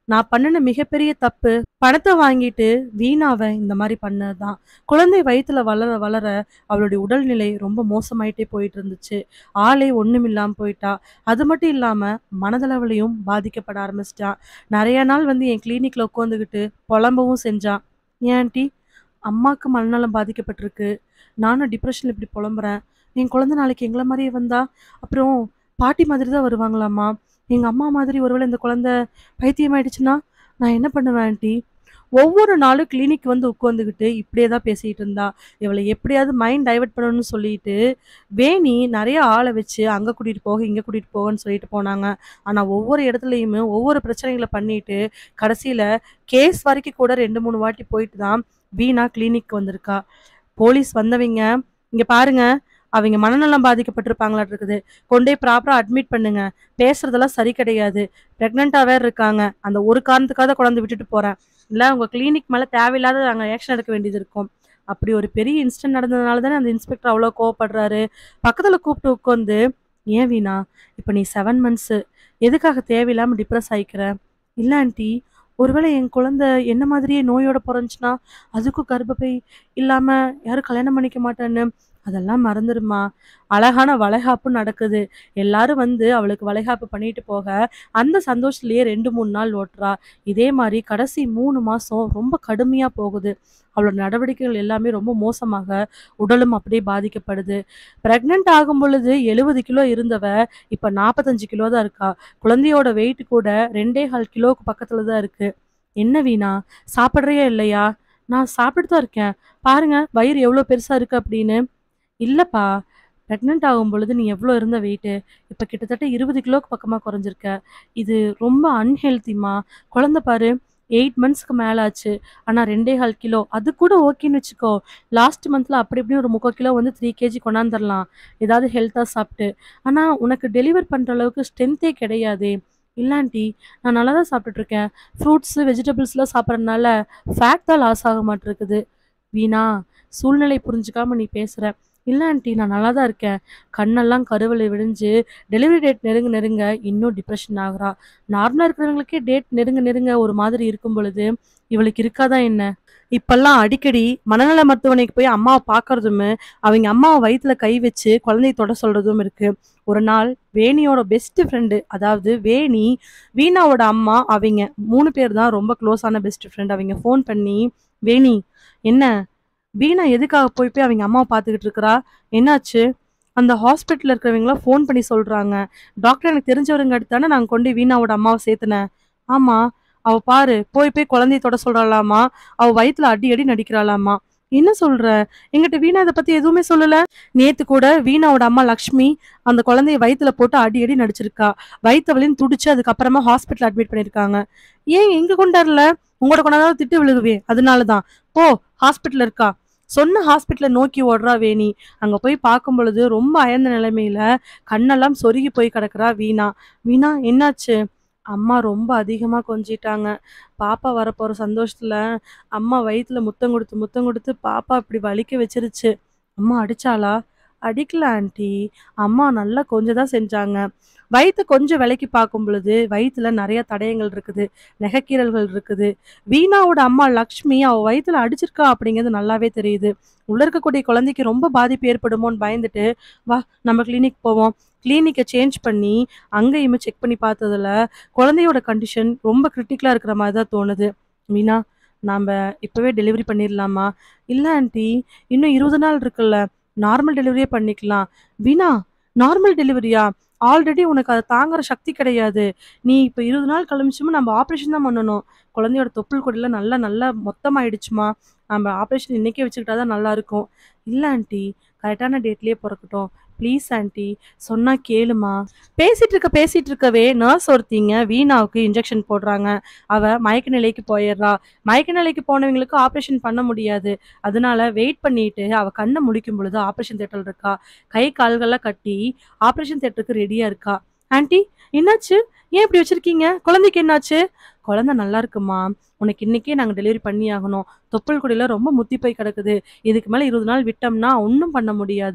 நான் பண்ணுன மிகப்பெரிய தப்பு பணத்தை வாங்கிட்டு வீணாவ இந்த மாதிரி பண்ணதுதான் குழந்தை வயித்துல வளர வளர அவளுடைய உடல்நிலை ரொம்ப மோசமாயிட்டே போயிட்டு இருந்துச்சு ஆளே ஒண்ணுமில்லாம போயிட்டா அது மட்டும் இல்லாம மனதளவுலையும் பாதிக்கப்பட ஆரம்பிச்சிட்டான் நிறைய நாள் வந்து என் கிளினிக்ல உட்காந்துக்கிட்டு புலம்பவும் செஞ்சான் ஏன் ஆண்டி அம்மாக்கு மனநலம் பாதிக்கப்பட்டிருக்கு நானும் டிப்ரெஷன்ல இப்படி புலம்புறேன் என் குழந்தை நாளைக்கு எங்களை மாதிரியே வந்தா அப்புறம் பாட்டி மாதிரி தான் வருவாங்களாம்மா எங்க அம்மா மாதிரி ஒருவேளை இந்த குழந்தை பைத்தியமாயிடுச்சுன்னா நான் என்ன பண்ணுவேன் ஆண்டி ஒவ்வொரு நாளும் கிளினிக் வந்து உட்காந்துக்கிட்டு இப்படியே தான் பேசிட்டு இருந்தா இவளை எப்படியாவது மைண்ட் டைவர்ட் பண்ணணும்னு சொல்லிட்டு வேணி நிறைய ஆளை வச்சு அங்க கூட்டிட்டு போக இங்க கூட்டிட்டு போகன்னு சொல்லிட்டு போனாங்க ஆனா ஒவ்வொரு இடத்துலயுமே ஒவ்வொரு பிரச்சனைகளை பண்ணிட்டு கடைசியில கேஸ் வரைக்கும் கூட ரெண்டு மூணு வாட்டி போயிட்டு தான் வீணா கிளினிக் வந்திருக்கா போலீஸ் வந்தவங்க இங்க பாருங்க அவங்க மனநலம் பாதிக்கப்பட்டிருப்பாங்களாட்டு இருக்குது கொண்டே ப்ராப்பரா அட்மிட் பண்ணுங்க பேசுறதெல்லாம் சரி கிடையாது பிரெக்னெண்டா வேற இருக்காங்க அந்த ஒரு காரணத்துக்காக குழந்தை விட்டுட்டு போறேன் இல்ல உங்க கிளினிக் மேல தேவையில்லாத நாங்க ஆக்ஷன் எடுக்க வேண்டியது இருக்கும் அப்படி ஒரு பெரிய இன்சிடென்ட் நடந்ததுனால தானே அந்த இன்ஸ்பெக்டர் அவ்வளோ கோவப்படுறாரு பக்கத்துல கூப்பிட்டு உட்காந்து ஏன் வீணா இப்போ நீ செவன் மந்த்ஸு எதுக்காக தேவையில்லாம டிப்ரெஸ் ஆயிக்கிற இல்ல ஆண்டி ஒருவேளை என் குழந்தை என்ன மாதிரியே நோயோட பிறந்துச்சுன்னா அதுக்கும் கர்ப்பப்பை இல்லாம யாரும் கல்யாணம் பண்ணிக்க மாட்டேன்னு அதெல்லாம் மறந்துடுமா அழகான வளைகாப்பு நடக்குது எல்லாரும் வந்து அவளுக்கு வளைகாப்பு பண்ணிட்டு போக அந்த சந்தோஷத்திலேயே ரெண்டு மூணு நாள் ஓட்டுறா இதே மாதிரி கடைசி மூணு மாசம் ரொம்ப கடுமையா போகுது அவளோட நடவடிக்கைகள் எல்லாமே ரொம்ப மோசமாக உடலும் அப்படியே பாதிக்கப்படுது பிரெக்னென்ட் ஆகும் பொழுது எழுபது கிலோ இருந்தவ இப்ப நாற்பத்தஞ்சு கிலோ தான் இருக்கா குழந்தையோட வெயிட் கூட ரெண்டே கால் கிலோவுக்கு பக்கத்துல தான் இருக்கு என்ன வீணா சாப்பிட்றியா இல்லையா நான் சாப்பிட்டு தான் இருக்கேன் பாருங்க வயிறு எவ்வளோ பெருசா இருக்கு அப்படின்னு இல்லப்பா ப்ரெக்னென்ட் ஆகும் பொழுது நீ எவ்வளோ இருந்த வெயிட்டு இப்போ கிட்டத்தட்ட இருபது கிலோக்கு பக்கமாக குறைஞ்சிருக்க இது ரொம்ப அன்ஹெல்த்திமா குழந்தை பாரு எயிட் மந்த்ஸ்க்கு மேலே ஆச்சு ஆனால் ரெண்டே கால் கிலோ அது கூட ஓகேன்னு வச்சுக்கோ லாஸ்ட் மந்த்தில் அப்படி இப்படி ஒரு முக்கால் கிலோ வந்து த்ரீ கேஜி கொண்டாந்துடலாம் ஏதாவது ஹெல்த்தாக சாப்பிட்டு ஆனால் உனக்கு டெலிவர் பண்ணுற அளவுக்கு ஸ்ட்ரென்த்தே கிடையாதே இல்லாண்டி நான் நல்லா தான் சாப்பிட்டுட்ருக்கேன் ஃப்ரூட்ஸு வெஜிடபிள்ஸ்லாம் சாப்பிட்றதுனால ஃபேட் தான் லாஸ் ஆக மாட்டிருக்குது வீணா சூழ்நிலை புரிஞ்சுக்காம நீ பேசுகிற இல்லை ஆண்டி நான் நல்லா தான் இருக்கேன் கண்ணெல்லாம் கருவலை விடிஞ்சு டெலிவரி டேட் நெருங்க நெருங்க இன்னும் டிப்ரெஷன் ஆகுறா நார்மலாக இருக்கிறவங்களுக்கே டேட் நெருங்க நெருங்க ஒரு மாதிரி இருக்கும் பொழுது இவளுக்கு இருக்காதா என்ன இப்பெல்லாம் அடிக்கடி மனநல மருத்துவமனைக்கு போய் அம்மாவை பார்க்கறதும் அவங்க அம்மாவை வயித்துல கை வச்சு குழந்தைய தொட சொல்றதும் இருக்கு ஒரு நாள் வேணியோட பெஸ்ட் ஃப்ரெண்டு அதாவது வேணி வீணாவோட அம்மா அவங்க மூணு பேர் தான் ரொம்ப க்ளோஸான பெஸ்ட் ஃப்ரெண்ட் அவங்க ஃபோன் பண்ணி வேணி என்ன வீணா எதுக்காக போய் போய் அவங்க அம்மாவை பார்த்துக்கிட்டு இருக்கிறா என்னாச்சு அந்த ஹாஸ்பிட்டலில் இருக்கிறவங்களாம் ஃபோன் பண்ணி சொல்கிறாங்க டாக்டர் எனக்கு தெரிஞ்சவருங்க அடுத்தானே நான் கொண்டு வீணாவோட அம்மாவை சேர்த்துனேன் ஆமாம் அவ பாரு போய் போய் குழந்தைய தொட சொல்றாளாமா அவ வயித்துல அடி அடி நடிக்கிறாளாமா என்ன சொல்ற எங்கிட்ட வீணா இதை பத்தி எதுவுமே சொல்லல நேத்து கூட வீணாவோட அம்மா லக்ஷ்மி அந்த குழந்தைய வயித்துல போட்டு அடி அடி நடிச்சிருக்கா வயிற்று வலின்னு துடிச்சு அதுக்கப்புறமா ஹாஸ்பிட்டல் அட்மிட் பண்ணிருக்காங்க ஏன் எங்க கொண்டாடல உங்களோட கொண்டாடாலும் திட்டு விழுகுவே அதனாலதான் போ ஹாஸ்பிட்டல் இருக்கா சொன்ன ஹாஸ்பிட்டலை நோக்கி ஓடுறா வேணி அங்க போய் பார்க்கும் பொழுது ரொம்ப அயர்ந்த நிலைமையில கண்ணெல்லாம் சொருகி போய் கிடக்குறா வீணா வீணா என்னாச்சு அம்மா ரொம்ப அதிகமா கொஞ்சிட்டாங்க பாப்பா வரப்போற சந்தோஷத்துல அம்மா வயித்துல முத்தம் கொடுத்து முத்தம் கொடுத்து பாப்பா இப்படி வலிக்க வச்சிருச்சு அம்மா அடிச்சாளா அடிக்கல ஆண்டி அம்மா நல்லா கொஞ்சம் தான் செஞ்சாங்க வயிற்று கொஞ்சம் விலைக்கு பார்க்கும் பொழுது வயிற்றுல நிறைய தடயங்கள் இருக்குது நெகக்கீரல்கள் இருக்குது வீணாவோட அம்மா லக்ஷ்மி அவ வயிற்றுல அடிச்சிருக்கா அப்படிங்கிறது நல்லாவே தெரியுது உள்ள இருக்கக்கூடிய குழந்தைக்கு ரொம்ப பாதிப்பு ஏற்படுமோன்னு பயந்துட்டு வா நம்ம கிளினிக் போவோம் கிளினிக்கை சேஞ்ச் பண்ணி அங்கேயுமே செக் பண்ணி பார்த்ததுல குழந்தையோட கண்டிஷன் ரொம்ப கிரிட்டிக்கலாக இருக்கிற மாதிரி தான் தோணுது மீனா நாம் இப்போவே டெலிவரி பண்ணிடலாமா இல்லை ஆண்டி இன்னும் இருபது நாள் இருக்குல்ல நார்மல் டெலிவரியே பண்ணிக்கலாம் வீணா நார்மல் டெலிவரியா ஆல்ரெடி உனக்கு அதை தாங்குற சக்தி கிடையாது நீ இப்போ இருபது நாள் கழிச்சுமா நம்ம ஆப்ரேஷன் தான் பண்ணணும் குழந்தையோட தொப்புள் கொடியில் நல்லா நல்லா மொத்தமாயிடுச்சுமா நம்ம ஆப்ரேஷன் இன்னைக்கே வச்சுக்கிட்டா தான் நல்லா இருக்கும் இல்லை ஆண்டி கரெக்டான டேட்லேயே பிறக்கட்டும் ப்ளீஸ் ஆண்டி சொன்னா கேளுமா பேசிட்டு இருக்க பேசிட்டு இருக்கவே நர்ஸ் ஒருத்திங்க வீணாவுக்கு இன்ஜெக்ஷன் போடுறாங்க அவ மயக்க நிலைக்கு போயிடுறா மயக்க நிலைக்கு போனவங்களுக்கு ஆப்ரேஷன் பண்ண முடியாது அதனால வெயிட் பண்ணிட்டு அவ கண்ணை முழிக்கும் பொழுது ஆப்ரேஷன் தேட்டர் இருக்கா கை கால்கள்லாம் கட்டி ஆப்ரேஷன் தேட்டருக்கு ரெடியா இருக்கா ஆண்டி என்னாச்சு ஏன் இப்படி வச்சிருக்கீங்க குழந்தைக்கு என்னாச்சு குழந்தை நல்லா இருக்குமா உனக்கு இன்னைக்கே நாங்கள் டெலிவரி பண்ணி ஆகணும் தொப்புள் கொடியில ரொம்ப முத்தி போய் கிடக்குது இதுக்கு மேலே இருபது நாள் விட்டோம்னா ஒன்றும் பண்ண முடியாது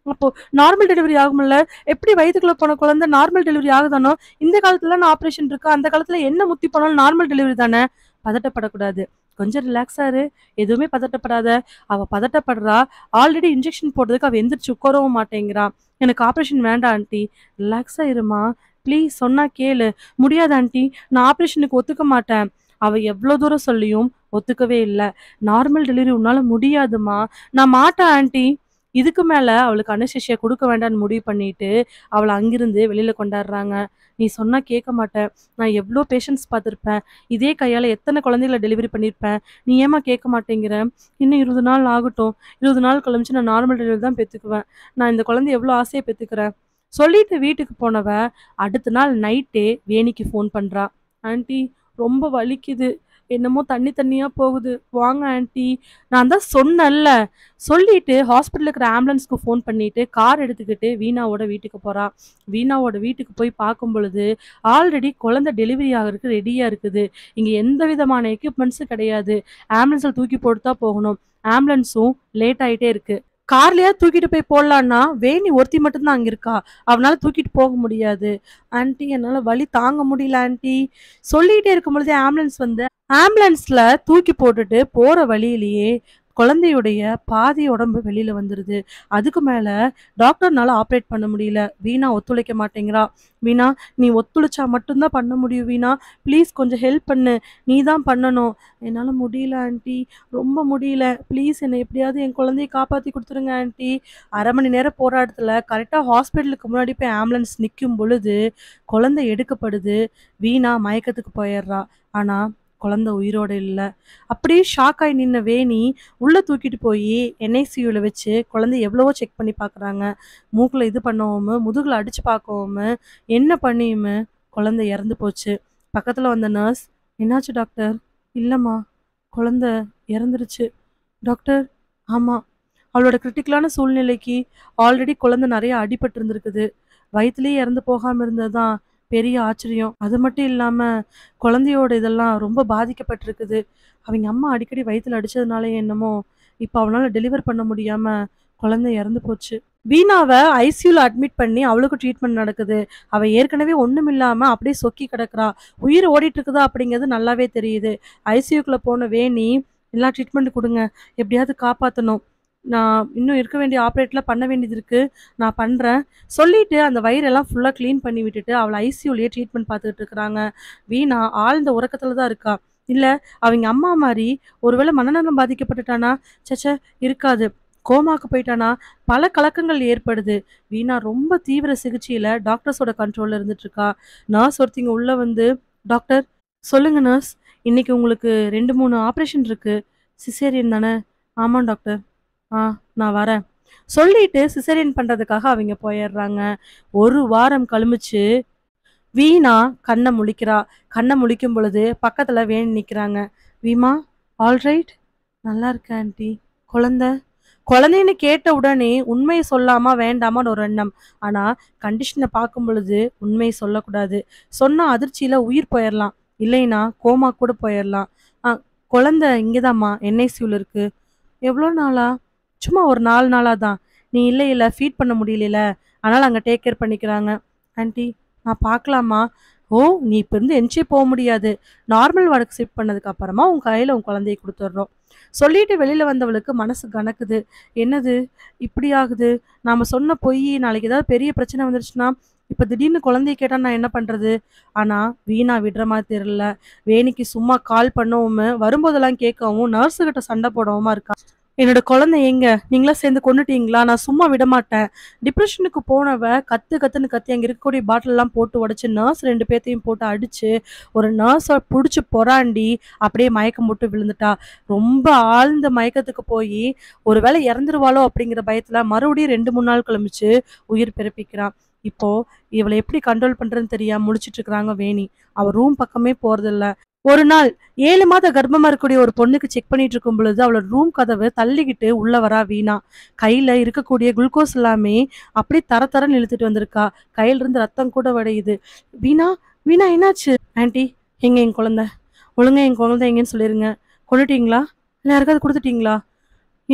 அப்போ நார்மல் டெலிவரி ஆகும்ல எப்படி வயித்துக்குள்ள போன குழந்தை நார்மல் டெலிவரி ஆகுதானோ இந்த காலத்துல ஆப்ரேஷன் இருக்கு அந்த காலத்துல என்ன முத்தி போனாலும் நார்மல் டெலிவரி தானே பதட்டப்படக்கூடாது கொஞ்சம் ரிலாக்ஸா இரு எதுவுமே பதட்டப்படாத அவ பதட்டப்படுறா ஆல்ரெடி இன்ஜெக்ஷன் போட்டதுக்கு அவ எந்திரிச்சு உட்காரவும் மாட்டேங்கிறா எனக்கு ஆப்ரேஷன் வேண்டாம் ஆண்டி ரிலாக்ஸா இருமா ப்ளீஸ் சொன்னா கேளு முடியாது ஆண்டி நான் ஆப்ரேஷனுக்கு ஒத்துக்க மாட்டேன் அவ எவ்வளோ தூரம் சொல்லியும் ஒத்துக்கவே இல்லை நார்மல் டெலிவரி உன்னால முடியாதுமா நான் மாட்டேன் ஆண்டி இதுக்கு மேல அவளுக்கு அனசேஷியா கொடுக்க வேண்டாம்னு முடிவு பண்ணிட்டு அவளை அங்கிருந்து வெளியில கொண்டாடுறாங்க நீ சொன்னா கேட்க மாட்டேன் நான் எவ்வளோ பேஷண்ட்ஸ் பார்த்துருப்பேன் இதே கையால எத்தனை குழந்தைகளை டெலிவரி பண்ணியிருப்பேன் நீ ஏமா கேட்க மாட்டேங்கிற இன்னும் இருபது நாள் ஆகட்டும் இருபது நாள் கழிச்சு நான் நார்மல் டெலிவரி தான் பெற்றுக்குவேன் நான் இந்த குழந்தைய எவ்வளோ ஆசையை பெற்றுக்கிறேன் சொல்லிட்டு வீட்டுக்கு போனவ அடுத்த நாள் நைட்டே வேணிக்கு ஃபோன் பண்றா ஆண்டி ரொம்ப வலிக்குது என்னமோ தண்ணி தண்ணியா போகுது வாங்க ஆண்டி நான் தான் சொன்னேன்ல சொல்லிட்டு ஹாஸ்பிட்டல் இருக்கிற ஆம்புலன்ஸ்க்கு ஃபோன் பண்ணிட்டு கார் எடுத்துக்கிட்டு வீணாவோட வீட்டுக்கு போறா வீணாவோட வீட்டுக்கு போய் பார்க்கும் பொழுது ஆல்ரெடி குழந்தை டெலிவரி ஆகிறதுக்கு ரெடியா இருக்குது இங்க எந்த விதமான எக்யூப்மெண்ட்ஸும் கிடையாது ஆம்புலன்ஸில் தூக்கி போட்டு தான் போகணும் ஆம்புலன்ஸும் லேட் ஆயிட்டே இருக்கு கார்லயா தூக்கிட்டு போய் போடலான்னா வேணி ஒருத்தி மட்டும்தான் அங்க இருக்கா அவனால தூக்கிட்டு போக முடியாது ஆன்ட்டி என்னால வலி தாங்க முடியல ஆன்ட்டி சொல்லிட்டே இருக்கும் பொழுதே ஆம்புலன்ஸ் வந்து ஆம்புலன்ஸ்ல தூக்கி போட்டுட்டு போற வழியிலேயே குழந்தையுடைய பாதி உடம்பு வெளியில வந்துருது அதுக்கு மேல டாக்டர்னால ஆப்ரேட் பண்ண முடியல வீணா ஒத்துழைக்க மாட்டேங்கிறா வீணா நீ ஒத்துழைச்சா மட்டும்தான் பண்ண முடியும் வீணா ப்ளீஸ் கொஞ்சம் ஹெல்ப் பண்ணு நீ தான் பண்ணணும் என்னால் முடியல ஆண்டி ரொம்ப முடியல ப்ளீஸ் என்னை எப்படியாவது என் குழந்தைய காப்பாற்றி கொடுத்துருங்க ஆண்டி அரை மணி நேரம் போராட்டத்தில் கரெக்டாக ஹாஸ்பிட்டலுக்கு முன்னாடி போய் ஆம்புலன்ஸ் நிற்கும் பொழுது குழந்தை எடுக்கப்படுது வீணா மயக்கத்துக்கு போயிடுறா ஆனால் குழந்தை உயிரோட இல்லை அப்படியே ஷாக் ஆகி நின்ன வேணி உள்ளே தூக்கிட்டு போய் என்ஐசியூவில் வச்சு குழந்தை எவ்வளவோ செக் பண்ணி பார்க்குறாங்க மூக்கில் இது பண்ணவும் முதுகில் அடித்து பார்க்கவும் என்ன பண்ணியுமே குழந்தை இறந்து போச்சு பக்கத்தில் வந்த நர்ஸ் என்னாச்சு டாக்டர் இல்லைம்மா குழந்தை இறந்துருச்சு டாக்டர் ஆமாம் அவளோட கிரிட்டிக்கலான சூழ்நிலைக்கு ஆல்ரெடி குழந்தை நிறைய அடிபட்டு இருந்திருக்குது வயிற்றுலேயே இறந்து போகாமல் இருந்தது தான் பெரிய ஆச்சரியம் அது மட்டும் இல்லாமல் குழந்தையோட இதெல்லாம் ரொம்ப பாதிக்கப்பட்டிருக்குது அவங்க அம்மா அடிக்கடி வயிற்றுல அடிச்சதுனாலே என்னமோ இப்போ அவனால் டெலிவர் பண்ண முடியாமல் குழந்தை இறந்து போச்சு வீணாவை ஐசியூல அட்மிட் பண்ணி அவளுக்கு ட்ரீட்மெண்ட் நடக்குது அவ ஏற்கனவே ஒண்ணும் இல்லாம அப்படியே சொக்கி கிடக்குறா உயிர் ஓடிட்டு இருக்குதா அப்படிங்கிறது நல்லாவே தெரியுது ஐசியூக்குள்ள போன வேணி எல்லா ட்ரீட்மெண்ட் கொடுங்க எப்படியாவது காப்பாற்றணும் நான் இன்னும் இருக்க வேண்டிய ஆப்ரேட்லாம் பண்ண வேண்டியது இருக்கு நான் பண்றேன் சொல்லிட்டு அந்த வயிறெல்லாம் ஃபுல்லா க்ளீன் பண்ணி விட்டுட்டு அவளை ஐசியூலயே ட்ரீட்மெண்ட் பார்த்துக்கிட்டு இருக்கிறாங்க வீணா ஆழ்ந்த உறக்கத்துல தான் இருக்கா இல்ல அவங்க அம்மா மாதிரி ஒருவேளை மனநலம் பாதிக்கப்பட்டுட்டானா சச்ச இருக்காது கோமாக்கு போயிட்டானா பல கலக்கங்கள் ஏற்படுது வீணா ரொம்ப தீவிர சிகிச்சையில டாக்டர்ஸோட கண்ட்ரோல்ல இருந்துட்டு இருக்கா நர்ஸ் ஒருத்திங்க உள்ள வந்து டாக்டர் சொல்லுங்க நர்ஸ் இன்னைக்கு உங்களுக்கு ரெண்டு மூணு ஆப்ரேஷன் இருக்கு சிசேரியன் தானே ஆமாம் டாக்டர் ஆ நான் வரேன் சொல்லிட்டு சிசேரியன் பண்றதுக்காக அவங்க போயிடுறாங்க ஒரு வாரம் கழிச்சு வீணா கண்ணை முழிக்கிறா கண்ணை முழிக்கும் பொழுது பக்கத்துல வேணி நிக்கிறாங்க வீமா ஆல்ரைட் நல்லா இருக்க ஆண்டி குழந்தை குழந்தைன்னு கேட்ட உடனே உண்மையை சொல்லாமா வேண்டாமான்னு ஒரு எண்ணம் ஆனா கண்டிஷனை பார்க்கும் பொழுது உண்மையை சொல்லக்கூடாது சொன்ன அதிர்ச்சியில உயிர் போயிடலாம் இல்லைன்னா கோமா கூட போயிடலாம் ஆ குழந்தை இங்கேதாம்மா என்ஐசியூல இருக்கு எவ்வளோ நாளா சும்மா ஒரு நாலு நாளாக தான் நீ இல்லை இல்லை ஃபீட் பண்ண முடியல அதனால் அங்கே டேக் கேர் பண்ணிக்கிறாங்க ஆண்டி நான் பார்க்கலாமா ஓ நீ இப்போ இருந்து என்ச்சே போக முடியாது நார்மல் வார்டுக்கு ஷிஃப்ட் பண்ணதுக்கு அப்புறமா உன் கையில் உன் குழந்தைய கொடுத்துட்றோம் சொல்லிட்டு வெளியில் வந்தவளுக்கு மனசு கணக்குது என்னது இப்படி ஆகுது நாம் சொன்ன பொய் நாளைக்கு ஏதாவது பெரிய பிரச்சனை வந்துருச்சுன்னா இப்போ திடீர்னு குழந்தைய கேட்டால் நான் என்ன பண்ணுறது ஆனால் வீணா விடுற மாதிரி தெரியல வேணிக்கு சும்மா கால் பண்ணவும் வரும்போதெல்லாம் கேட்கவும் நர்ஸுக்கிட்ட சண்டை போடவுமா இருக்கா என்னோட குழந்தை எங்க நீங்களா சேர்ந்து கொண்டுட்டீங்களா நான் சும்மா விட மாட்டேன் டிப்ரெஷனுக்கு போனவ கத்து கத்துன்னு கத்தி அங்கே இருக்கக்கூடிய பாட்டில் எல்லாம் போட்டு உடைச்சு நர்ஸ் ரெண்டு பேர்த்தையும் போட்டு அடிச்சு ஒரு நர்ஸை பிடிச்சி பொறாண்டி அப்படியே மயக்கம் போட்டு விழுந்துட்டா ரொம்ப ஆழ்ந்த மயக்கத்துக்கு போய் ஒருவேளை இறந்துருவாளோ அப்படிங்கிற பயத்துல மறுபடியும் ரெண்டு மூணு நாள் கிளம்பிச்சு உயிர் பிறப்பிக்கிறான் இப்போ இவளை எப்படி கண்ட்ரோல் பண்றதுன்னு தெரியாம முழிச்சிட்டு இருக்கிறாங்க வேணி அவ ரூம் பக்கமே போறதில்ல ஒரு நாள் ஏழு மாத கர்ப்பமா இருக்கக்கூடிய ஒரு பொண்ணுக்கு செக் பண்ணிட்டு இருக்கும் பொழுது அவளோட ரூம் கதவை தள்ளிக்கிட்டு உள்ள வரா வீணா கையில இருக்கக்கூடிய குளுக்கோஸ் எல்லாமே அப்படியே தர தரன்னு இழுத்துட்டு வந்திருக்கா கையில இருந்து ரத்தம் கூட வடையுது வீணா வீணா என்னாச்சு ஆன்ட்டி எங்க என் குழந்தை ஒழுங்கா என் குழந்தை எங்கன்னு சொல்லிருங்க கொண்டுட்டீங்களா இல்லை யாருக்காவது கொடுத்துட்டீங்களா ஏன்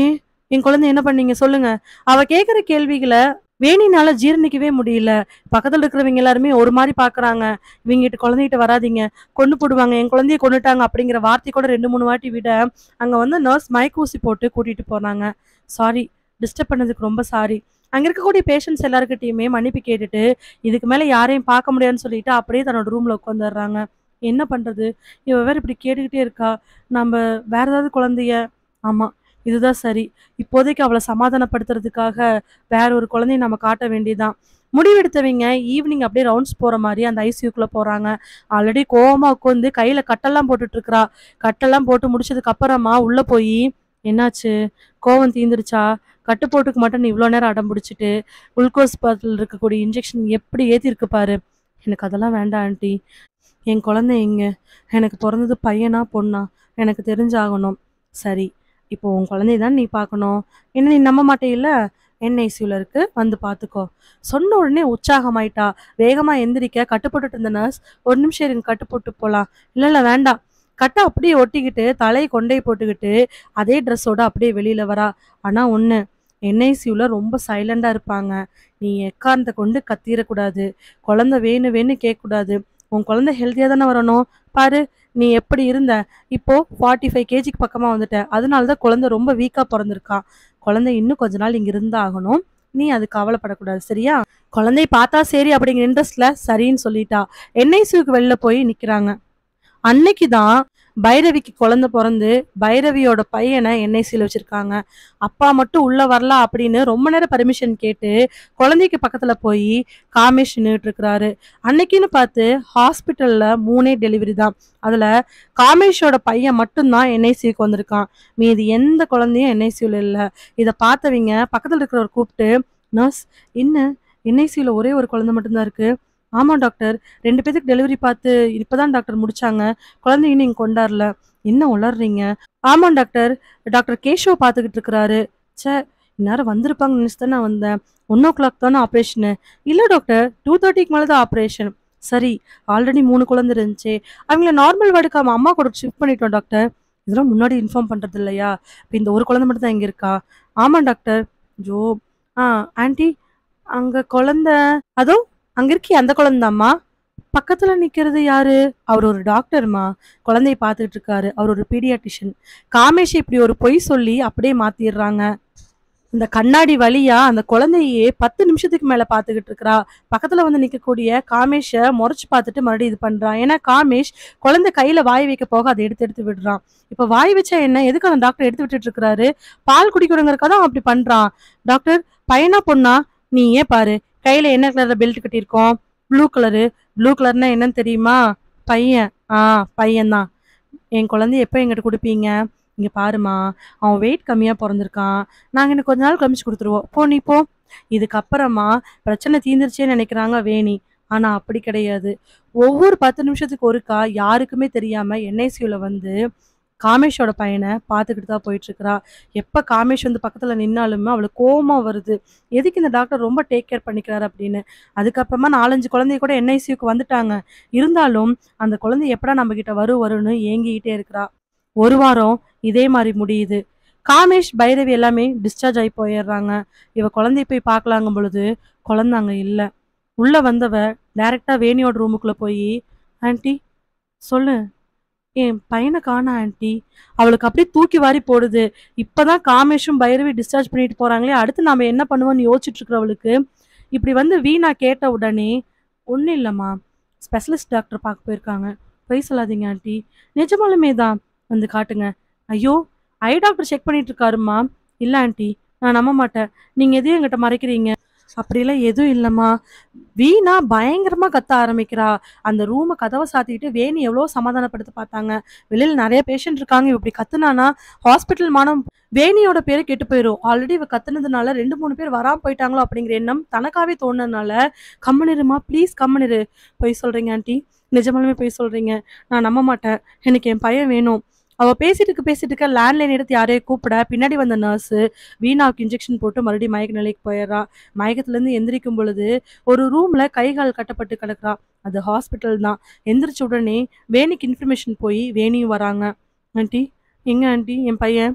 என் குழந்தை என்ன பண்ணீங்க சொல்லுங்க அவ கேக்குற கேள்விகளை வேணினால ஜீரணிக்கவே முடியல பக்கத்துல இருக்கிறவங்க எல்லாருமே ஒரு மாதிரி பாக்குறாங்க இவங்கிட்ட குழந்தைகிட்ட வராதீங்க கொண்டு போடுவாங்க என் குழந்தைய கொண்டுட்டாங்க அப்படிங்கிற வார்த்தை கூட ரெண்டு மூணு வாட்டி விட அங்க வந்து நர்ஸ் மயக்கூசி போட்டு கூட்டிட்டு போனாங்க சாரி டிஸ்டர்ப் பண்ணதுக்கு ரொம்ப சாரி அங்க இருக்கக்கூடிய பேஷண்ட்ஸ் எல்லாருக்கிட்டையுமே மன்னிப்பு கேட்டுட்டு இதுக்கு மேல யாரையும் பார்க்க முடியாதுன்னு சொல்லிட்டு அப்படியே தன்னோட ரூம்ல உட்காந்துடுறாங்க என்ன பண்றது இவ வேற இப்படி கேட்டுக்கிட்டே இருக்கா நம்ம வேற ஏதாவது குழந்தைய ஆமா இதுதான் சரி இப்போதைக்கு அவளை சமாதானப்படுத்துறதுக்காக வேற ஒரு குழந்தைய நம்ம காட்ட வேண்டியதுதான் முடிவெடுத்தவங்க ஈவினிங் அப்படியே ரவுண்ட்ஸ் போற மாதிரி அந்த ஐசியூக்குள்ள போறாங்க ஆல்ரெடி கோவமா உட்காந்து கையில கட்டெல்லாம் போட்டுட்டு இருக்கிறா கட்டெல்லாம் போட்டு முடிச்சதுக்கு அப்புறமா உள்ள போய் என்னாச்சு கோவம் தீந்துருச்சா கட்டு போட்டுக்க மாட்டேன்னு இவ்வளோ நேரம் அடம் பிடிச்சிட்டு குளுக்கோஸ் பாட்டில் இருக்கக்கூடிய இன்ஜெக்ஷன் எப்படி ஏற்றிருக்கு பாரு எனக்கு அதெல்லாம் வேண்டாம் ஆண்டி என் குழந்தை எங்க எனக்கு பிறந்தது பையனா பொண்ணா எனக்கு தெரிஞ்சாகணும் சரி இப்போ உன் குழந்தைய தான் நீ பார்க்கணும் என்ன நீ நம்ப மாட்டேயில்ல என்ஐசியூல இருக்கு வந்து பார்த்துக்கோ சொன்ன உடனே உற்சாகமாயிட்டா வேகமா எந்திரிக்க கட்டுப்பட்டுட்டு இருந்த நர்ஸ் ஒரு நிமிஷம் இருங்க கட்டுப்போட்டு போலாம் இல்ல இல்ல வேண்டாம் கட்டை அப்படியே ஒட்டிக்கிட்டு தலையை கொண்டே போட்டுக்கிட்டு அதே ட்ரெஸ்ஸோட அப்படியே வெளியில வரா ஆனா ஒண்ணு என்ஐசியூல ரொம்ப சைலண்டா இருப்பாங்க நீ எக்காரணத்தை கொண்டு கத்திரக்கூடாது குழந்தை வேணும் வேணும் கேட்கக்கூடாது உன் குழந்தை ஹெல்த்தியா தானே வரணும் பாரு நீ எப்படி இருந்த இப்போ ஃபார்ட்டி ஃபைவ் கேஜிக்கு பக்கமா வந்துட்ட அதனால தான் குழந்தை ரொம்ப வீக்கா பிறந்திருக்கான் குழந்தை இன்னும் கொஞ்ச நாள் இங்க இருந்தாகணும் நீ அது கவலைப்படக்கூடாது சரியா குழந்தைய பார்த்தா சரி அப்படிங்கிற இன்ட்ரெஸ்ட்ல சரின்னு சொல்லிட்டா என்ஐசியூக்கு வெளில போய் நிக்கிறாங்க அன்னைக்கு தான் பைரவிக்கு குழந்தை பிறந்து பைரவியோட பையனை என்ஐசியில் வச்சிருக்காங்க அப்பா மட்டும் உள்ள வரலாம் அப்படின்னு ரொம்ப நேரம் பர்மிஷன் கேட்டு குழந்தைக்கு பக்கத்துல போய் காமேஷ் நின்றுட்டு இருக்கிறாரு அன்னைக்குன்னு பார்த்து ஹாஸ்பிட்டல்ல மூணே டெலிவரி தான் அதுல காமேஷோட பையன் மட்டும்தான் என்ஐசிக்கு வந்திருக்கான் மீதி எந்த குழந்தையும் என்ஐசியூல இல்ல இதை பார்த்தவங்க பக்கத்துல இருக்கிறவர் கூப்பிட்டு நர்ஸ் என்ன என்ஐசியூல ஒரே ஒரு குழந்தை மட்டும்தான் இருக்கு ஆமா டாக்டர் ரெண்டு பேத்துக்கு டெலிவரி பார்த்து இப்பதான் டாக்டர் முடிச்சாங்க குழந்தைய நீங்க கொண்டாடல என்ன உளர்றீங்க ஆமா டாக்டர் டாக்டர் கேஷவ் பார்த்துக்கிட்டு இருக்கிறாரு ச்சே இந்நேரம் வந்திருப்பாங்கன்னு நினைச்சு தான் நான் வந்தேன் ஒன் ஓ கிளாக் தானே ஆப்ரேஷனு இல்லை டாக்டர் டூ தேர்ட்டிக்கு மேலே தான் ஆப்ரேஷன் சரி ஆல்ரெடி மூணு குழந்தை இருந்துச்சு அவங்கள நார்மல் வார்டுக்கு அவன் அம்மா கூட ஷிஃப்ட் பண்ணிட்டோம் டாக்டர் இதெல்லாம் முன்னாடி இன்ஃபார்ம் பண்ணுறது இல்லையா இப்போ இந்த ஒரு குழந்தை மட்டும் தான் இங்கே இருக்கா ஆமாம் டாக்டர் ஜோ ஆ ஆன்ட்டி அங்கே குழந்தை அதோ அங்கே இருக்கே அந்த குழந்தாம்மா பக்கத்துல நிக்கிறது யாரு அவர் ஒரு டாக்டர்மா குழந்தைய பார்த்துட்டு இருக்காரு அவர் ஒரு பீடியாட்டிஷியன் காமேஷ் இப்படி ஒரு பொய் சொல்லி அப்படியே மாத்திடுறாங்க இந்த கண்ணாடி வழியா அந்த குழந்தையே பத்து நிமிஷத்துக்கு மேல பாத்துக்கிட்டு இருக்கறா பக்கத்துல வந்து நிக்கக்கூடிய காமேஷ முறைச்சு பார்த்துட்டு மறுபடியும் இது பண்றான் ஏன்னா காமேஷ் குழந்தை கையில வாய் வைக்க போக அதை எடுத்து எடுத்து விடுறான் இப்ப வாய் வச்சா என்ன எதுக்கு அந்த டாக்டர் எடுத்து விட்டுட்டு இருக்காரு பால் குடிக்கிறவங்களுக்காக தான் அப்படி பண்றான் டாக்டர் பையனா பொண்ணா நீ ஏன் பாரு கையில என்ன கலர்ல பெல்ட் கட்டியிருக்கோம் ப்ளூ கலரு ப்ளூ கலர்னா என்னன்னு தெரியுமா பையன் ஆ பையன்தான் என் குழந்தைய எப்போ எங்கிட்ட கொடுப்பீங்க இங்க பாருமா அவன் வெயிட் கம்மியா பிறந்திருக்கான் நாங்க இன்னும் கொஞ்ச நாள் கமிச்சு கொடுத்துருவோம் போ நீ போ இதுக்கப்புறமா பிரச்சனை தீந்துருச்சேன்னு நினைக்கிறாங்க வேணி ஆனா அப்படி கிடையாது ஒவ்வொரு பத்து நிமிஷத்துக்கு ஒருக்கா யாருக்குமே தெரியாம என்ஐசியூல வந்து காமேஷோட பையனை பார்த்துக்கிட்டு தான் போயிட்டு இருக்கிறா எப்ப காமேஷ் வந்து பக்கத்துல நின்னாலுமே அவளுக்கு கோவமா வருது எதுக்கு இந்த டாக்டர் ரொம்ப டேக் கேர் பண்ணிக்கிறாரு அப்படின்னு அதுக்கப்புறமா நாலஞ்சு குழந்தைய கூட என்ஐசியூக்கு வந்துட்டாங்க இருந்தாலும் அந்த குழந்தை எப்படா நம்ம கிட்ட வரும் வரும்னு ஏங்கிக்கிட்டே இருக்கிறா ஒரு வாரம் இதே மாதிரி முடியுது காமேஷ் பைரவி எல்லாமே டிஸ்சார்ஜ் ஆகி போயிடுறாங்க இவ குழந்தைய போய் பார்க்கலாங்கும் பொழுது குழந்தை அங்க இல்ல உள்ள வந்தவ டைரக்டா வேணியோட ரூமுக்குள்ள போய் ஆன்ட்டி சொல்லு என் பையனை காணா ஆன்ட்டி அவளுக்கு அப்படியே தூக்கி வாரி போடுது இப்பதான் காமேஷும் பைரவி டிஸ்சார்ஜ் பண்ணிட்டு போறாங்களே அடுத்து நாம என்ன பண்ணுவோம்னு யோசிச்சுட்டு இருக்கிறவளுக்கு இப்படி வந்து வீணா கேட்ட உடனே ஒன்றும் இல்லைம்மா ஸ்பெஷலிஸ்ட் டாக்டர் பார்க்க போயிருக்காங்க பொய் சொல்லாதீங்க ஆண்டி நிஜமாலுமே தான் வந்து காட்டுங்க ஐயோ ஐ டாக்டர் செக் பண்ணிட்டு இருக்காருமா இல்லை ஆண்டி நான் நம்ப மாட்டேன் நீங்கள் எதையும் எங்கிட்ட மறைக்கிறீங்க அப்படிலாம் எதுவும் இல்லைம்மா வீணா பயங்கரமா கத்த ஆரம்பிக்கிறா அந்த ரூமை கதவை சாத்திட்டு வேணி எவ்வளோ சமாதானப்படுத்த பார்த்தாங்க வெளியில நிறைய பேஷண்ட் இருக்காங்க இவ இப்படி கத்துனானா ஹாஸ்பிட்டல் மானம் வேணியோட பேரு கெட்டு போயிடும் ஆல்ரெடி இவ கத்துனதுனால ரெண்டு மூணு பேர் வராம போயிட்டாங்களோ அப்படிங்கிற எண்ணம் தனக்காவே தோணுனதுனால கம்மனிருமா ப்ளீஸ் கம்மனிரு பொய் சொல்றீங்க ஆண்டி நிஜமாலுமே பொய் சொல்றீங்க நான் நம்ப மாட்டேன் எனக்கு என் பையன் வேணும் அவ பேசிட்டு இருக்க பேசிட்டு இருக்க லேண்ட்லைன் எடுத்து யாரையோ கூப்பிட பின்னாடி வந்த நர்ஸ் வீணாவுக்கு இன்ஜெக்ஷன் போட்டு மறுபடியும் மயக்க நிலைக்கு போயிடுறா மயக்கத்துல இருந்து எந்திரிக்கும் பொழுது ஒரு ரூம்ல கை கால் கட்டப்பட்டு கிடக்குறா அது ஹாஸ்பிட்டல் தான் எந்திரிச்ச உடனே வேணிக்கு இன்ஃபர்மேஷன் போய் வேணியும் வராங்க ஆண்டி எங்க ஆண்டி என் பையன்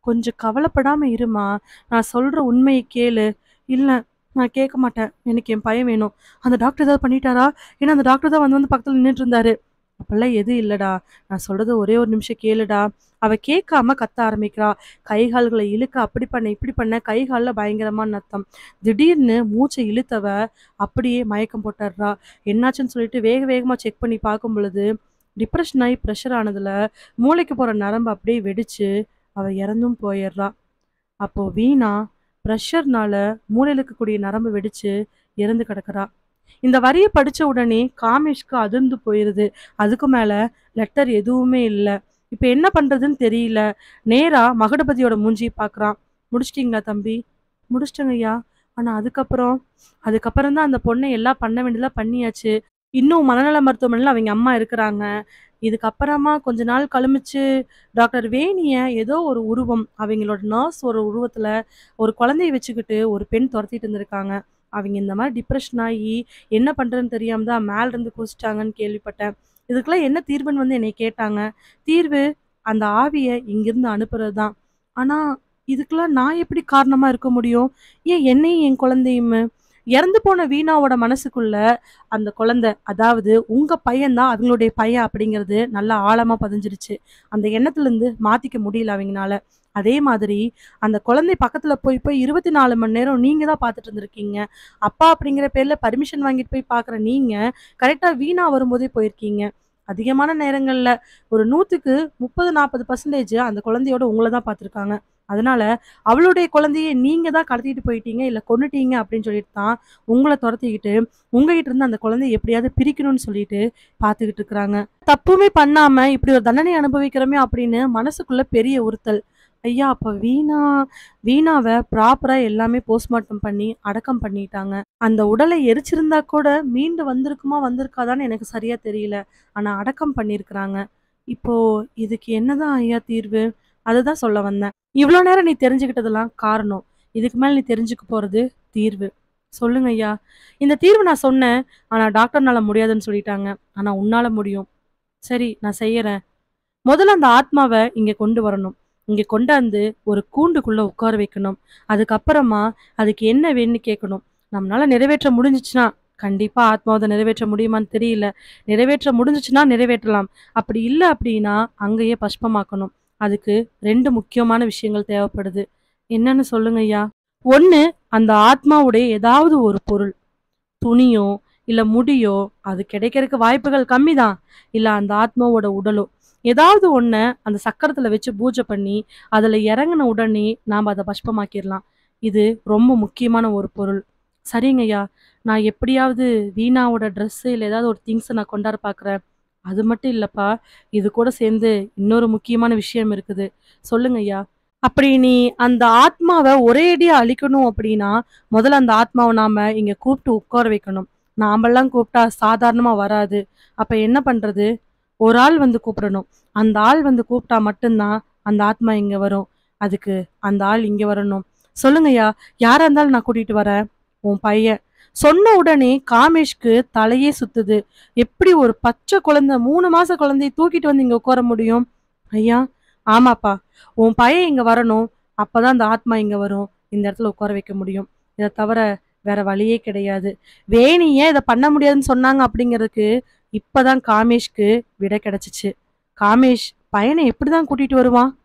கொஞ்சம் கவலைப்படாம இருமா. நான் சொல்ற உண்மைய கேளு. இல்ல நான் கேட்க மாட்டேன். எனக்கு என் பையன் வேணும். அந்த டாக்டர் ஏதாவது பண்ணிட்டாரா? ஏன்னா அந்த டாக்டர் தான் வந்து வந்து பக்கத்துல நின்னுட்டு இருந்தாரு. அப்பல்லாம் எதுவும் இல்லடா. நான் சொல்றத ஒரே ஒரு நிமிஷம் கேளுடா. அவ கேட்காம கத்த ஆரம்பிக்கிறா. கை கால்கள இழுக்க அப்படி பண்ண, இப்படி பண்ண கை கால்ல பயங்கரமா நத்தம். திடீர்னு மூச்ச இழுத்தவ அப்படியே மயக்கம் போட்டுர்றா. என்னாச்சுன்னு சொல்லிட்டு வேக வேகமா செக் பண்ணி பார்க்கும் பொழுது, டிப்ரஷன் ஆயி பிரஷர் ஆனதுல மூளைக்கு போற நரம்பு அப்படியே வெடிச்சு, அவ இறந்தும் போயிர்றா. அப்போ வீணா பிரஷர்னால மூளையில இருக்கக்கூடிய நரம்பு வெடிச்சு இறந்து கிடக்குறா. இந்த வரிய படிச்ச உடனே காமேஷ்க்கு அதிர்ந்து போயிருது. அதுக்கு மேல லெட்டர் எதுவுமே இல்ல. இப்ப என்ன பண்றதுன்னு தெரியல. நேரா மகுடபதியோட மூஞ்சிய பார்க்குறான். "முடிச்சிட்டீங்களா தம்பி?" "முடிச்சிட்டேங்கய்யா." "ஆனா அதுக்கப்புறம்?" "அதுக்கப்புறம் தான் அந்த பொண்ண எல்லாம் பண்ண வேண்டியதெல்லாம் பண்ணியாச்சு. இன்னும் மனநல மருத்துவமனையில அவைங்க அம்மா இருக்கிறாங்க. இதுக்கப்புறமா கொஞ்ச நாள் கழிச்சு டாக்டர் வேணிய ஏதோ ஒரு உருவம், அவைங்களோட நர்ஸ் ஒரு உருவத்துல ஒரு குழந்தைய வச்சுக்கிட்டு ஒரு பெண் தொரத்திட்டு இருந்திருக்காங்க. அவைங்க இந்த மாரி டிப்ரஷன் ஆயி என்ன பண்றதுன்னு தெரியாம தான் மேல இருந்து குதிச்சுட்டாங்கன்னு கேள்விப்பட்டேன். இதுக்கெல்லாம் என்ன தீர்வுன்னு வந்து என்னைய கேட்டாங்க. தீர்வு அந்த ஆவிய இங்கிருந்து அனுப்புறது தான். ஆனா இதுக்கெல்லாம் நான் எப்படி காரணமா இருக்க முடியும்? ஏன் என்னையும் என் குழந்தையுமு? இறந்து போன வீணாவோட மனசுக்குள்ள அந்த குழந்தை, அதாவது உங்க பையன் தான் அவங்களுடைய பையன் அப்படிங்கிறது நல்லா ஆழமா பதிஞ்சிருச்சு. அந்த எண்ணத்துலருந்து மாத்திக்க முடியல அவைங்கனால. அதே மாதிரி அந்த குழந்தை பக்கத்துல போய் போய் 24 மணி நேரம் நீங்க தான் பார்த்துட்டு இருந்திருக்கீங்க. அப்பா அப்படிங்கிற பேர்ல பர்மிஷன் வாங்கிட்டு போய் பார்க்குற நீங்க, கரெக்ட்டா வீணா வரும்போதே போயிருக்கீங்க. அதிகமான நேரங்கள்ல ஒரு 100க்கு 30, 40% அந்த குழந்தையோட உங்கள தான் பார்த்துருக்காங்க. அதனால அவளுடைய குழந்தைய நீங்க தான் கடத்திட்டு போயிட்டீங்க, இல்ல கொன்னுட்டீங்க அப்படின்னு சொல்லிட்டு தான் உங்கள தொரத்திக்கிட்டு, உங்ககிட்ட இருந்து அந்த குழந்தைய எப்படியாவது பிரிக்கணும்னு சொல்லிட்டு பார்த்துக்கிட்டு இருக்கிறாங்க. தப்புமே பண்ணாம இப்படி ஒரு தண்டனை அனுபவிக்கிறோமே அப்படின்னு மனசுக்குள்ள பெரிய உறுத்தல். ஐயா! அப்ப வீணா வீணாவ ப்ராப்பரா எல்லாமே போஸ்ட்மார்ட்டம் பண்ணி அடக்கம் பண்ணிட்டாங்க. அந்த உடலை எரிச்சிருந்தா கூட மீண்டு வந்திருக்குமா, வந்திருக்காதான்னு எனக்கு சரியா தெரியல. ஆனா அடக்கம் பண்ணியிருக்கிறாங்க. இப்போ இதுக்கு என்னதான் ஐயா தீர்வு? அதுதான் சொல்ல வந்தேன். இவ்ளோ நேரம் நீ தெரிஞ்சுக்கிட்டதெல்லாம் காரணம். இதுக்கு மேல நீ தெரிஞ்சுக்க போறது தீர்வு. சொல்லுங்க ஐயா. இந்த தீர்வு நான் சொன்னேன். ஆனா டாக்டர்னால முடியாதுன்னு சொல்லிட்டாங்க. ஆனா உன்னால முடியும். சரி நான் செய்யறேன். முதல்ல அந்த ஆத்மாவ இங்க கொண்டு வரணும். இங்க கொண்டாந்து ஒரு கூண்டுக்குள்ள உட்கார வைக்கணும். அதுக்கப்புறமா அதுக்கு என்ன வேணும்னு கேட்கணும். நம்மளால நிறைவேற்ற முடிஞ்சுச்சுன்னா, கண்டிப்பா ஆத்மாவ நிறைவேற்ற முடியுமான்னு தெரியல. நிறைவேற்ற முடிஞ்சுச்சுன்னா நிறைவேற்றலாம். அப்படி இல்ல அப்படின்னா, அங்கேயே பஸ்பமாக்கணும். அதுக்கு 2 முக்கியமான விஷயங்கள் தேவைப்படுது. என்னன்னு சொல்லுங்க ஐயா? 1 அந்த ஆத்மாவுடைய ஏதாவது ஒரு பொருள். துணியோ, இல்ல முடியோ, அது கிடைக்கிறதுக்கு வாய்ப்புகள் கம்மி தான். இல்ல அந்த ஆத்மாவோட உடலோ, ஏதாவது ஒண்ண அந்த சக்கரத்துல வச்சு பூஜை பண்ணி, அதுல இறங்குன உடனே நாம அத பஸ்பமாக்கிரலாம். இது ரொம்ப முக்கியமான ஒரு பொருள். சரிங்கய்யா. நான் எப்படியாவது வீணாவோட ட்ரெஸ் இல்ல ஏதாவது ஒரு திங்ஸ நான் கொண்டார பார்க்குறேன். அது மட்டும் இல்லப்பா. இது கூட சேர்ந்து இன்னொரு முக்கியமான விஷயம் இருக்குது. சொல்லுங்க ஐயா. அப்படி நீ அந்த ஆத்மாவ ஒரேடியா அழிக்கணும் அப்படின்னா, முதல்ல அந்த ஆத்மாவ நாம இங்க கூப்பிட்டு உட்கார வைக்கணும். நாமெல்லாம் கூப்பிட்டா சாதாரணமா வராது. அப்ப என்ன பண்றது? ஒரு ஆள் வந்து கூப்பிடணும். அந்த ஆள் வந்து கூப்பிட்டா மட்டும் தான் அந்த ஆத்மா இங்க வரும். அதுக்கு அந்த ஆள் இங்க வரணும். சொல்லுங்கய்யா. யாரா இருந்தாலும் நான் கூட்டிட்டு வரேன். உன் பையன். சொன்ன உடனே காமேஷ்க்கு தலையே சுத்துது. எப்படி ஒரு பச்சை குழந்தை 3 மாச குழந்தைய தூக்கிட்டு வந்து இங்க உட்கார முடியும்? ஐயா! ஆமாப்பா. உன் பையன் இங்க வரணும். அப்பதான் அந்த ஆத்மா இங்க வரும். இந்த இடத்துல உட்கார வைக்க முடியும். இத தவிர வேற வழியே கிடையாது. வேணி ஏன் இத பண்ண முடியாதுன்னு சொன்னாங்க அப்படிங்கிறதுக்கு, இப்பதான் காமேஷ்க்கு விடை கிடைச்சுச்சு. காமேஷ் பையன எப்படிதான் கூட்டிட்டு வருவான்?